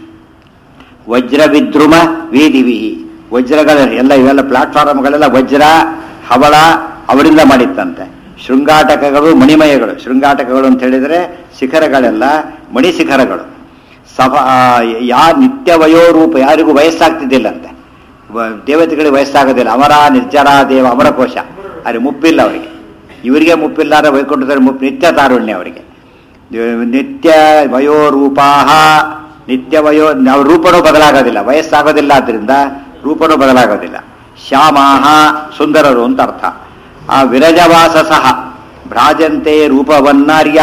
ವಜ್ರ ವಿದ್ರುಮ ವೇದಿವಿ ವಜ್ರಗಳ ಎಲ್ಲ ಇವೆಲ್ಲ ಪ್ಲಾಟ್ಫಾರ್ಮ್ಗಳೆಲ್ಲ ವಜ್ರ ಹವಳ ಅವರಿಂದ ಮಾಡಿತ್ತಂತೆ ಶೃಂಗಾಟಕಗಳು ಮಣಿಮಯಗಳು ಶೃಂಗಾಟಕಗಳು ಅಂತ ಹೇಳಿದ್ರೆ ಶಿಖರಗಳೆಲ್ಲ ಮಣಿ ಶಿಖರಗಳು ಸಭಾ ಯಾ ನಿತ್ಯ ವಯೋರೂಪ ಯಾರಿಗೂ ವಯಸ್ಸಾಗ್ತಿದ್ದಿಲ್ಲಂತೆ ವ- ದೇವತೆಗಳಿಗೆ ವಯಸ್ಸಾಗೋದಿಲ್ಲ ಅಮರ ನಿರ್ಜರ ದೇವ ಅಮರಕೋಶ ಆದರೆ ಮುಪ್ಪಿಲ್ಲ ಅವರಿಗೆ ಇವರಿಗೆ ಮುಪ್ಪಿಲ್ಲಾರ ವೈಕುಂಠದಲ್ಲಿ ಮುಪ್ಪು ನಿತ್ಯ ತಾರುಣ್ಯ ಅವರಿಗೆ ನಿತ್ಯ ವಯೋರೂಪಾಹ ನಿತ್ಯ ವಯೋ ಅವ್ರ ರೂಪನೂ ಬದಲಾಗೋದಿಲ್ಲ ವಯಸ್ಸಾಗೋದಿಲ್ಲ ಆದ್ರಿಂದ ರೂಪನೂ ಬದಲಾಗೋದಿಲ್ಲ ಶ್ಯಾಮಾಹ ಸುಂದರರು ಅಂತ ಅರ್ಥ ಆ ವಿರಜವಾಸ ಸಹ ಭ್ರಾಜಂತೆ ರೂಪವನ್ನಾರ್ಯ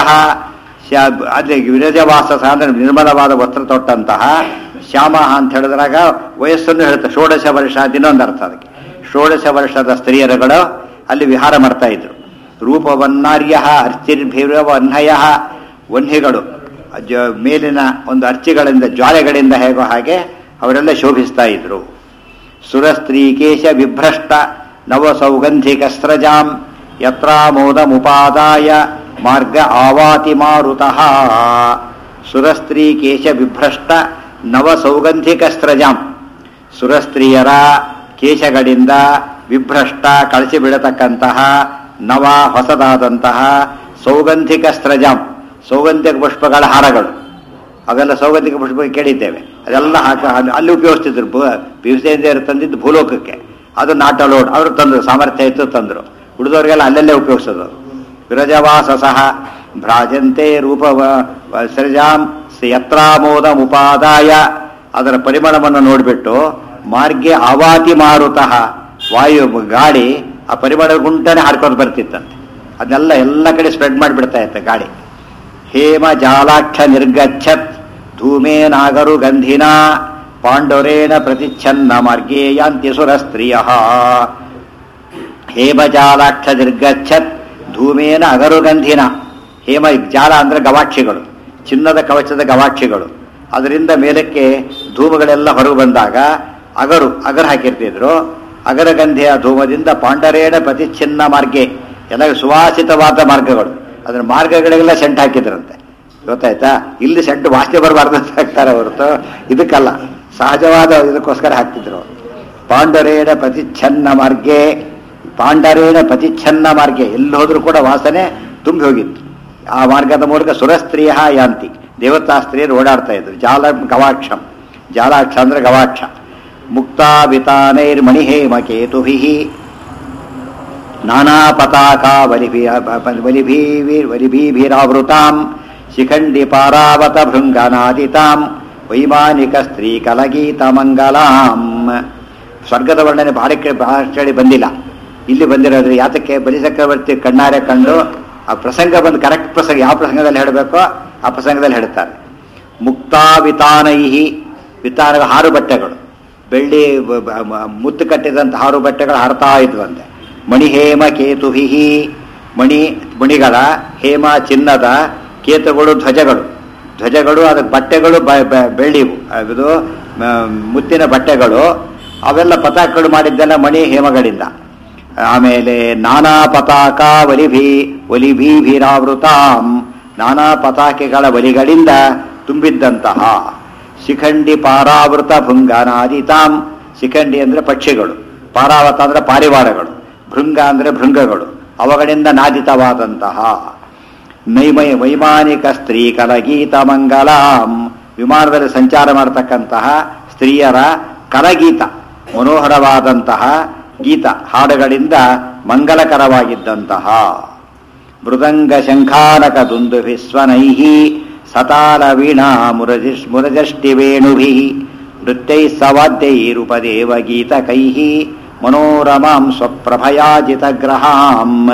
ಅದೇ ವಿರಜವಾಸ ಅಂದ್ರೆ ನಿರ್ಮಲವಾದ ವಸ್ತ್ರ ತೊಟ್ಟಂತಹ ಶ್ಯಾಮ ಅಂತ ಹೇಳಿದ್ರಾಗ ವಯಸ್ಸನ್ನು ಹೇಳುತ್ತೆ ಷೋಡಶ ವರ್ಷ ಇನ್ನೊಂದು ಅರ್ಥ ಅದಕ್ಕೆ ಷೋಡಶ ವರ್ಷದ ಸ್ತ್ರೀಯರುಗಳು ಅಲ್ಲಿ ವಿಹಾರ ಮಾಡ್ತಾ ಇದ್ರು ರೂಪವನ್ನಾರ್ಯ ಅರ್ಚಿರ್ಭಿರವನ್ಹಯ ವನ್ಹಿಗಳು ಜ- ಮೇಲಿನ ಒಂದು ಅರ್ಚಿಗಳಿಂದ ಜ್ವಾಲೆಗಳಿಂದ ಹೇಗೋ ಹಾಗೆ ಅವರೆಲ್ಲ ಶೋಭಿಸ್ತಾ ಇದ್ರು ಸುರಸ್ತ್ರೀಕೇಶ ವಿಭ್ರಷ್ಟ ನವ ಸೌಗಂಧಿಕ ಸ್ರಜಾಂ ಯತ್ರಾಮೋದ ಮುಪಾದಾಯ ಮಾರ್ಗ ಆವಾತಿ ಮಾರುತಃ ಸುರಸ್ತ್ರೀಕೇಶ ವಿಭ್ರಷ್ಟ ನವ ಸೌಗಂಧಿಕ ಸ್ರಜಾಂ ಸುರಸ್ತ್ರೀಯರ ಕೇಶಗಳಿಂದ ವಿಭ್ರಷ್ಟ ಕಳಚಿ ಬಿಡತಕ್ಕಂತಹ ನವ ಹೊಸದಾದಂತಹ ಸೌಗಂಧಿಕ ಸ್ತ್ರಜಾಂ ಸೌಗಂಧಿಕ ಪುಷ್ಪಗಳ ಹಾರಗಳು ಅವೆಲ್ಲ ಸೌಗಂಧಿಕ ಪುಷ್ಪ ಕೇಳಿದ್ದೇವೆ ಅದೆಲ್ಲ ಹಾಕ ಅಲ್ಲಿ- ಅಲ್ಲಿ ಉಪಯೋಗಿಸ್ತಿದ್ರು ಪಿವಿಸೇಂದ್ರಿಯರು ತಂದಿದ್ದು ಭೂಲೋಕಕ್ಕೆ ಅದು ನಾಟ ಲೋಡ್ ಅವರು ತಂದರು ಸಾಮರ್ಥ್ಯ ಇತ್ತು ತಂದರು ಉಳಿದವರಿಗೆಲ್ಲ ಅಲ್ಲಲ್ಲೇ ಉಪಯೋಗಿಸೋದು ವಿರಜವಾಸ ಸಹ ಭ್ರಾಜಂತೆ ರೂಪ ಸೃಜಾಂ ಯತ್ರಾಮೋದ ಮುಪಾದಾಯ ಅದರ ಪರಿಮಳವನ್ನು ನೋಡಿಬಿಟ್ಟು ಮಾರ್ಗೆ ಆವಾತಿ ಮಾರುತಃ ವಾಯು ಗಾಳಿ ಆ ಪರಿಮಳ ಗುಂಟನೆ ಹಾಡ್ಕೊಂಡು ಬರ್ತಿತ್ತಂತೆ ಅದನ್ನೆಲ್ಲ ಎಲ್ಲ ಕಡೆ ಸ್ಪ್ರೆಡ್ ಮಾಡಿಬಿಡ್ತಾ ಇತ್ತೆ ಗಾಳಿ ಹೇಮ ಜಾಲಾಕ್ಷ ನಿರ್ಗಚ್ಚತ್ ಧೂಮೇ ನಾಗರು ಗಂಧಿನ ಪಾಂಡವರೇಣ ಪ್ರತಿಚ್ಛನ್ನ ಮಾರ್ಗೇ ಯಾಂತಿ ಸುರಸ್ತ್ರೀಯ ಹೇಮಜಾಲಾಕ್ಷ ನಿರ್ಗಚ್ಚತ್ ಧೂಮೇನ ಅಗರುಗಂಧಿನ ಹೇಮ ಜಾಲ ಅಂದ್ರೆ ಗವಾಕ್ಷಿಗಳು ಚಿನ್ನದ ಕವಚದ ಗವಾಕ್ಷಿಗಳು ಅದರಿಂದ ಮೇಲಕ್ಕೆ ಧೂಮಗಳೆಲ್ಲ ಹೊರಗೆ ಬಂದಾಗ ಅಗರು ಅಗರ್ ಹಾಕಿರ್ತಿದ್ರು ಅಗರಗಂಧಿಯ ಧೂಮದಿಂದ ಪಾಂಡರೇಣ ಪ್ರತಿಚ್ಛಿನ್ನ ಮಾರ್ಗೆ ಎಲ್ಲ ಸುವಾಸಿತವಾದ ಮಾರ್ಗಗಳು ಅದರ ಮಾರ್ಗಗಳಿಗೆಲ್ಲ ಸೆಂಟ್ ಹಾಕಿದ್ರಂತೆ ಗೊತ್ತಾಯ್ತಾ ಇಲ್ಲಿ ಸೆಂಟ್ ವಾಸನೆ ಬರಬಾರ್ದು ಅಂತ ಹಾಕ್ತಾರೆ ಹೊರತು ಇದಕ್ಕಲ್ಲ ಸಹಜವಾದ ಇದಕ್ಕೋಸ್ಕರ ಹಾಕ್ತಿದ್ರು ಅವ್ರು. ಪಾಂಡರೇಣ ಪ್ರತಿಚ್ಛನ್ನ ಮಾರ್ಗೆ ಪಾಂಡರೇಣ ಪ್ರತಿಚ್ಛನ್ನ ಮಾರ್ಗೆ ಎಲ್ಲಿ ಹೋದ್ರೂ ಕೂಡ ವಾಸನೆ ತುಂಬಿ ಹೋಗಿತ್ತು ಆ ಮಾರ್ಗದ ಮೂಲಕ ಸುರಸ್ತ್ರೀಯ ಯಾಂತಿ ದೇವತಾ ಸ್ತ್ರೀಯರು ಓಡಾಡ್ತಾ ಇದ್ರು ಜಾಲ ಗವಾಕ್ಷಂ ಜಾಲಾಕ್ಷ ಅಂದ್ರೆ ಗವಾಕ್ಷ ಮುಕ್ತಾವಿತಾನೈರ್ಮಣಿಹೇಮ ಕೇತುಭಿ ನಾನಾ ಪತಾಕಾ ಬಲಿಭಿ ಬಲಿಭೀ ಬಲಿಭೀಭಿರಾವೃತಾಂ ಶಿಖಂಡಿ ಪಾರಾವತ ಭೃಂಗನಾದಿತಾಂ ವೈಮಾನಿಕ ಸ್ತ್ರೀ ಕಲಗೀತ ಮಂಗಲಾಂ ಸ್ವರ್ಗದ ವರ್ಣನೆ ಬಹಳ ಕಡೆ ಬಹಳ ಕಡೆ ಬಂದಿಲ್ಲ ಇಲ್ಲಿ ಬಂದಿರೋದ್ರೆ ಯಾತಕ್ಕೆ ಬಲಿಚಕ್ರವರ್ತಿ ಕಣ್ಣಾರೆ ಕಂಡು ಆ ಪ್ರಸಂಗ ಬಂದು ಕರೆಕ್ಟ್ ಪ್ರಸಂಗ ಯಾವ ಪ್ರಸಂಗದಲ್ಲಿ ಹೇಳಬೇಕೋ ಆ ಪ್ರಸಂಗದಲ್ಲಿ ಹೇಳ್ತಾರೆ ಮುಕ್ತಾವಿತಾನೈಹಿ ವಿತಾನ ಹಾರು ಬಟ್ಟೆಗಳು ಬೆಳ್ಳಿ ಬ- ಬ- ಮ- ಮುತ್ತು ಕಟ್ಟಿದಂಥ ಹಾರು ಬಟ್ಟೆಗಳು ಹಾರ್ತಾ ಇದ್ವಂತೆ ಮಣಿಹೇಮ ಕೇತುಭಿ ಮಣಿ ಮಣಿಗಳ ಹೇಮ ಚಿನ್ನದ ಕೇತುಗಳು ಧ್ವಜಗಳು ಧ್ವಜಗಳು ಅದಕ್ಕೆ ಬಟ್ಟೆಗಳು ಬ- ಬ- ಬೆಳ್ಳಿವು ಅದು ಮ- ಮುತ್ತಿನ ಬಟ್ಟೆಗಳು ಅವೆಲ್ಲ ಪತಾಕಗಳು ಮಾಡಿದ್ದೆಲ್ಲ ಮಣಿ ಹೇಮಗಳಿಂದ ಆಮೇಲೆ ನಾನಾ ಪತಾಕ ಒಲಿಭಿ ಒಲಿಭೀಭಿರಾವೃತಾಂ ನಾನಾ ಪತಾಕೆಗಳ ಒಲಿಗಳಿಂದ ತುಂಬಿದ್ದಂತಹ ಶಿಖಂಡಿ ಪಾರಾವೃತ ಭೃಂಗನಾದಿತಾಂ ಶಿಖಂಡಿ ಅಂದ್ರೆ ಪಕ್ಷಿಗಳು ಪಾರಾವತ ಅಂದ್ರೆ ಪಾರಿವಾಳಗಳು ಭೃಂಗ ಅಂದ್ರೆ ಭೃಂಗಗಳು ಅವುಗಳಿಂದ ನಾದಿತವಾದಂತಹ ನೈಮೈ ವೈಮಾನಿಕ ಸ್ತ್ರೀ ಕಲಗೀತ ಮಂಗಲಾಂ ವಿಮಾನದಲ್ಲಿ ಸಂಚಾರ ಮಾಡತಕ್ಕಂತಹ ಸ್ತ್ರೀಯರ ಕಲಗೀತ ಮನೋಹರವಾದಂತಹ ಗೀತ ಹಾಡುಗಳಿಂದ ಮಂಗಲಕರವಾಗಿದ್ದಂತಹ ಮೃದಂಗ ಶಂಖಾನಕ ದುಂದುಭಿಸ್ವನೈಃ ಸತಾಲ ವೀಣಾ ಮುರಜಿಸ್ ಮುರಜಷ್ಟಿ ವೇಣುಭಿ ನೃತ್ಯೈ ಸವಾದ್ಯೈರುಪದೇವ ಗೀತಕೈಃ ಮನೋರಮಾಂ ಸ್ವಪ್ರಭಯಾಜಿತಗ್ರಹಾಂ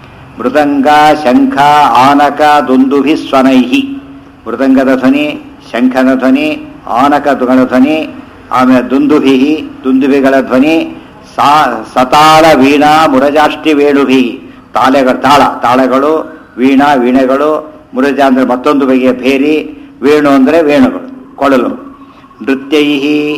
ಮೃದಂಗ ಶಂಖ ಆನಕ ದುಂದುಭಿ ಸ್ವನೈಃ ಮೃದಂಗದ ಧ್ವನಿ ಶಂಖನ ಧ್ವನಿ ಆನಕ ದುಗಣ ಧ್ವನಿ ಆಮೇಲೆ ದುಂದುಭಿ ದುಂದುಭಿಗಳ ಧ್ವನಿ ಸಾ ಸತಾಳ ವೀಣಾ ಮುರಜಾಷ್ಟಿ ವೇಣುಭಿ ತಾಳೆಗಳು ತಾಳ ತಾಳಗಳು ವೀಣಾ ವೀಣೆಗಳು ಮುರಜ ಅಂದರೆ ಮತ್ತೊಂದು ಬಗೆಯ ಭೇರಿ ವೇಣು ಅಂದರೆ ವೇಣುಗಳು ಕೊಳಲು ನೃತ್ಯೈ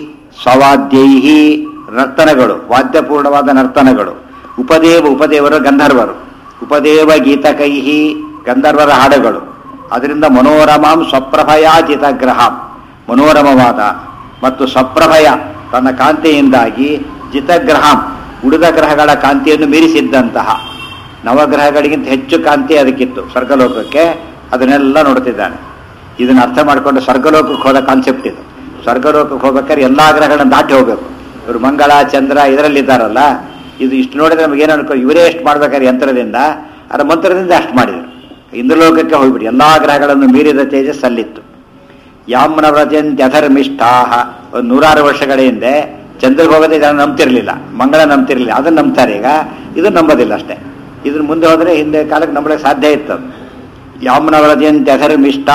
ಸ್ವವಾದ್ಯೈ ನರ್ತನಗಳು ವಾದ್ಯಪೂರ್ಣವಾದ ನರ್ತನಗಳು ಉಪದೇವ ಉಪದೇವರು ಗಂಧರ್ವರು ಉಪದೇವ ಗೀತಕೈ ಗಂಧರ್ವರ ಹಾಡುಗಳು ಅದರಿಂದ ಮನೋರಮಾಂ ಸ್ವಪ್ರಭಯಾಜಿತಗ್ರಹಾಂ ಮನೋರಮವಾದ ಮತ್ತು ಸ್ವಪ್ರಭಯ ತನ್ನ ಕಾಂತಿಯಿಂದಾಗಿ ಜಿತಗ್ರಹಾಂ ಉಳಿದ ಗ್ರಹಗಳ ಕಾಂತಿಯನ್ನು ಮೀರಿಸಿದ್ದಂತಹ ನವಗ್ರಹಗಳಿಗಿಂತ ಹೆಚ್ಚು ಕಾಂತಿ ಅದಕ್ಕಿತ್ತು ಸ್ವರ್ಗಲೋಕಕ್ಕೆ ಅದನ್ನೆಲ್ಲ ನೋಡ್ತಿದ್ದಾನೆ ಇದನ್ನ ಅರ್ಥ ಮಾಡಿಕೊಂಡು ಸ್ವರ್ಗಲೋಕಕ್ಕೆ ಹೋದ ಕಾನ್ಸೆಪ್ಟ್ ಇದು ಸ್ವರ್ಗಲೋಕಕ್ಕೆ ಹೋಗ್ಬೇಕಾದ್ರೆ ಎಲ್ಲಾ ಗ್ರಹಗಳನ್ನು ದಾಟಿ ಹೋಗ್ಬೇಕು ಇವರು ಮಂಗಳ ಚಂದ್ರ ಇದರಲ್ಲಿದ್ದಾರಲ್ಲ ಇದು ಇಷ್ಟು ನೋಡಿದ್ರೆ ನಮ್ಗೆ ಏನು ಅನ್ಕೋ ಇವರೇ ಎಷ್ಟು ಮಾಡ್ಬೇಕಾದ್ರೆ ಯಂತ್ರದಿಂದ ಅದರ ಮಂತ್ರದಿಂದ ಅಷ್ಟು ಮಾಡಿದರು ಇಂದ್ರಲೋಕಕ್ಕೆ ಹೋಗ್ಬಿಡಿ ಎಲ್ಲಾ ಗ್ರಹಗಳನ್ನು ಮೀರಿದ ತೇಜಸ್ ಅಲ್ಲಿತ್ತು ಯಾಮ್ನ ವ್ರಜಂತ್ಯಧರ್ಮಿಷ್ಠಾ ಒಂದು ನೂರಾರು ವರ್ಷಗಳ ಹಿಂದೆ ಚಂದ್ರಗೆ ಹೋಗೋದೇ ಜನ ನಂಬ್ತಿರ್ಲಿಲ್ಲ ಮಂಗಳ ನಂಬ್ತಿರ್ಲಿಲ್ಲ ಅದನ್ನ ನಂಬ್ತಾರೆ ಈಗ ಇದು ನಂಬೋದಿಲ್ಲ ಅಷ್ಟೇ ಇದ್ರ ಮುಂದೆ ಹೋದ್ರೆ ಹಿಂದೆ ಕಾಲಕ್ಕೆ ನಂಬಲಿಕ್ಕೆ ಸಾಧ್ಯ ಇತ್ತು ಅದು. ಯಾಮ್ನ ವ್ರಜಂತ್ಯಧರ್ಮಿಷ್ಠಾ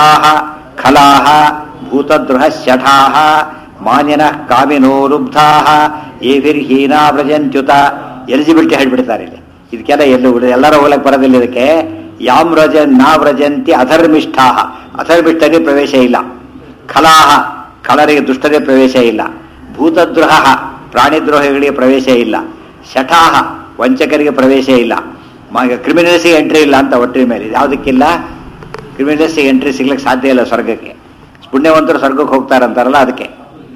ಖಲಾಹ ಭೂತದ್ರುಹ ಶಠಾಹ ಮಾನ್ಯನ ಕಾಮಿನೋ ಲುಬ್ಧಾ ಏಭಿರ್ಹೀನಾ ವ್ರಜಂತ್ಯುತ ಎಲಿಜಿಬಿಲಿಟಿ ಹೇಳ್ಬಿಡ್ತಾರೆ ಇಲ್ಲಿ ಇದಕ್ಕೆಲ್ಲ ಎಲ್ಲೂ ಬಿಡ ಎಲ್ಲರೂ ಹೋಗ್ಲಕ್ಕೆ ಬರೋದಿಲ್ಲ ಇದಕ್ಕೆ ಯಾಮ್ ವ್ರಜ ನಾ ವ್ರಜಂತಿ ಅಧರ್ಮಿಷ್ಠಾ ಅಧರ್ಮಿಷ್ಠರಿಗೆ ಪ್ರವೇಶ ಇಲ್ಲ ಖಲಾಹ ಖಳರಿಗೆ ದುಷ್ಟರಿಗೆ ಪ್ರವೇಶ ಇಲ್ಲ ಭೂತದ್ರೋಹ ಪ್ರಾಣಿದ್ರೋಹಿಗಳಿಗೆ ಪ್ರವೇಶ ಇಲ್ಲ ಶಠಾಹ ವಂಚಕರಿಗೆ ಪ್ರವೇಶ ಇಲ್ಲ ಕ್ರಿಮಿನಲ್ಸ್ಗೆ ಎಂಟ್ರಿ ಇಲ್ಲ ಅಂತ ಒಟ್ಟಿನ ಮೇಲೆ ಯಾವುದಕ್ಕಿಲ್ಲ ಕ್ರಿಮಿನಲ್ಸ್ಗೆ ಎಂಟ್ರಿ ಸಿಗ್ಲಿಕ್ಕೆ ಸಾಧ್ಯ ಇಲ್ಲ ಸ್ವರ್ಗಕ್ಕೆ ಪುಣ್ಯವಂತರು ಸ್ವರ್ಗಕ್ಕೆ ಹೋಗ್ತಾರಂತಾರಲ್ಲ ಅದಕ್ಕೆ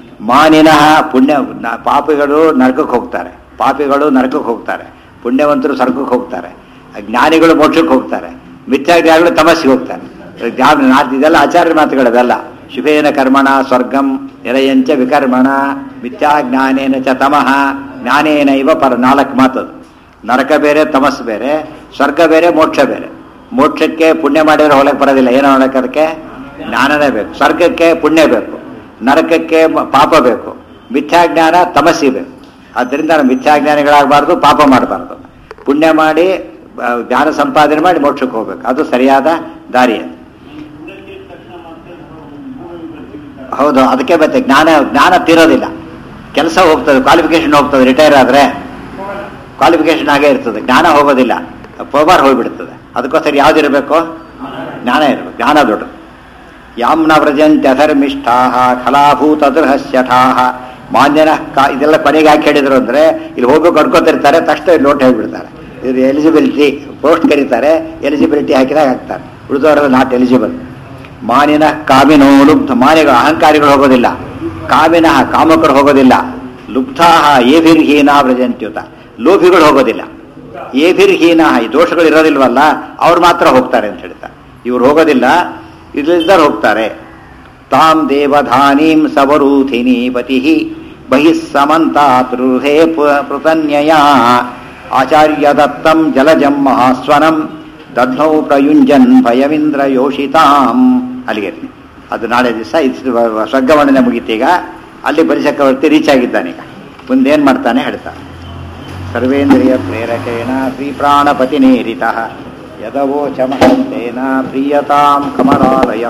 ಮಾನಿನಃ ಪುಣ್ಯ ನ- ಪಾಪಿಗಳು ನರಕಕ್ಕೆ ಹೋಗ್ತಾರೆ ಪಾಪಿಗಳು ನರಕಕ್ಕೆ ಹೋಗ್ತಾರೆ ಪುಣ್ಯವಂತರು ಸ್ವರ್ಗಕ್ಕೆ ಹೋಗ್ತಾರೆ ಜ್ಞಾನಿಗಳು ಮೋಕ್ಷಕ್ಕೆ ಹೋಗ್ತಾರೆ ಮಿಥ್ಯಾಜ್ಞಾನಿಗಳು ತಮಸ್ಸಿಗೆ ಹೋಗ್ತಾರೆ ಜ್ಞಾನ ನಾಲ್ಕು ಇದೆಲ್ಲ ಆಚಾರ್ಯ ಮಾತುಗಳದೆಲ್ಲ ಶುಭೇನ ಕರ್ಮಣ ಸ್ವರ್ಗಂ ನಿರಯಂಚ ವಿಕರ್ಮಣ ಮಿಥ್ಯಾಜ್ಞಾನೇನ ಚ ತಮಃ ಜ್ಞಾನೇನ ಇವ ಪರ ನಾಲ್ಕು ಮಾತದು ನರಕ ಬೇರೆ ತಮಸ್ ಬೇರೆ ಸ್ವರ್ಗ ಬೇರೆ ಮೋಕ್ಷ ಬೇರೆ ಮೋಕ್ಷಕ್ಕೆ ಪುಣ್ಯ ಮಾಡಿದ್ರೆ ಹೊಲಕ್ಕೆ ಬರೋದಿಲ್ಲ ಏನೋ ಹೊಲಕ್ಕೆ ಅದಕ್ಕೆ ಜ್ಞಾನನೇ ಬೇಕು ಸ್ವರ್ಗಕ್ಕೆ ಪುಣ್ಯ ಬೇಕು ನರಕಕ್ಕೆ ಮ- ಪಾಪ ಬೇಕು ಮಿಥ್ಯಾಜ್ಞಾನ ತಮಸ್ಸಿ ಬೇಕು ಆದ್ದರಿಂದ ನಾವು ಮಿಥ್ಯಾಜ್ಞಾನಿಗಳಾಗಬಾರ್ದು ಪಾಪ ಮಾಡಬಾರ್ದು ಪುಣ್ಯ ಮಾಡಿ ಆ, ಜ್ಞಾನ ಸಂಪಾದನೆ ಮಾಡಿ ಮೋಕ್ಷಕ್ಕೆ ಹೋಗ್ಬೇಕು ಅದು ಸರಿಯಾದ ದಾರಿ ಅದು ಹೌದು ಅದಕ್ಕೆ ಮತ್ತೆ ಜ್ಞಾನ ಜ್ಞಾನ ತೀರೋದಿಲ್ಲ ಕೆಲಸ ಹೋಗ್ತದೆ ಕ್ವಾಲಿಫಿಕೇಶನ್ ಹೋಗ್ತದೆ ರಿಟೈರ್ ಆದ್ರೆ ಕ್ವಾಲಿಫಿಕೇಶನ್ ಆಗೇ ಇರ್ತದೆ ಜ್ಞಾನ ಹೋಗೋದಿಲ್ಲ ಪವರ್ ಹೋಗ್ಬಿಡ್ತದೆ ಅದಕ್ಕೋಸ್ಕರ ಯಾವ್ದಿರಬೇಕು ಜ್ಞಾನ ಇರಬೇಕು ಜ್ಞಾನ ದೊಡ್ಡದು ಯಾಮ್ನ ವ್ರಜಂತ್ಯಧರ್ಮಿಷ್ಠಾ ಖಲಾಭೂತದೃಹಶ್ಯಠಾ ಮಾನ್ಯನ ಕಾ ಇದೆಲ್ಲ ಕೊನೆಗೆ ಯಾಕೆ ಹೇಳಿದ್ರು ಅಂದ್ರೆ ಇಲ್ಲಿ ಹೋಗ್ಬೇಕು ಅನ್ಕೋತಿರ್ತಾರೆ ತಕ್ಷಣ ನೋಟ್ ಹೇಳ್ಬಿಡ್ತಾರೆ ಇದು ಎಲಿಜಿಬಿಲಿಟಿ ಪೋಸ್ಟ್ ಕರೀತಾರೆ ಎಲಿಜಿಬಿಲಿಟಿ ಹಾಕಿದಾಗ ಹಾಕ್ತಾರೆ ಉಳಿದವರೆಲ್ಲ ನಾಟ್ ಎಲಿಜಿಬಲ್ ಮಾನಿನ ಕಾಮಿನೋ ಲುಬ್ಧ ಮಾನಿಗಳು ಅಹಂಕಾರಿಗಳು ಹೋಗೋದಿಲ್ಲ ಕಾಮಿನಃ ಕಾಮಕರು ಹೋಗೋದಿಲ್ಲ ಲುಬ್ಧಾಹ ಏಭಿರ್ಹೀನಾ ವ್ರಜಂತ್ಯುತ ಲೋಭಿಗಳು ಹೋಗೋದಿಲ್ಲ ಏಭಿರ್ಹೀನ ಈ ದೋಷಗಳು ಇರೋದಿಲ್ವಲ್ಲ ಅವ್ರು ಮಾತ್ರ ಹೋಗ್ತಾರೆ ಅಂತ ಹೇಳ್ತಾರೆ ಇವ್ರು ಹೋಗೋದಿಲ್ಲ ಇಲ್ಲಿದ್ದವ್ರು ಹೋಗ್ತಾರೆ ತಾಂ ದೇವಧಾನೀಂ ಸವರೂಥಿನಿ ಪತಿ ಬಹಿಃ ಸಮಂತಾತ್ ಹೃಹೇ ಪೃತನ್ಯಯ ಆಚಾರ್ಯ ದತ್ತಂ ಜಲಜಂ ಮಹಾಸ್ವನಂ ದಧ್ನೌ ಪ್ರಯುಂಜನ್ ಭಯವಿಂದ್ರ ಯೋಷಿತಾಂ ಅಲ್ಲಿಗೆ ಅದು ನಾಳೆ ದಿವಸ ಇದು ಸ್ವರ್ಗವರ್ಣನೆ ಮುಗೀತೀಗ ಅಲ್ಲಿ ಬಲಿಚಕ್ರವರ್ತಿ ರೀಚ್ ಆಗಿದ್ದಾನೀಗ ಮುಂದೇನು ಮಾಡ್ತಾನೆ ಹೇಳ್ತಾನೆ ಸರ್ವೇಂದ್ರಿಯ ಪ್ರೇರಕೇಣ ಶ್ರೀಪ್ರಾಣಪತಿನೇರಿತ ಯದವೋಚಮಹಂತೇನ ಪ್ರೀಯತಾಂ ಕಮಲಾಲಯ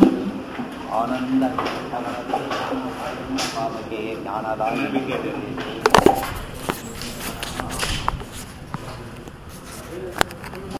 ಆನಂದ ಜ್ಞಾನದಾಯ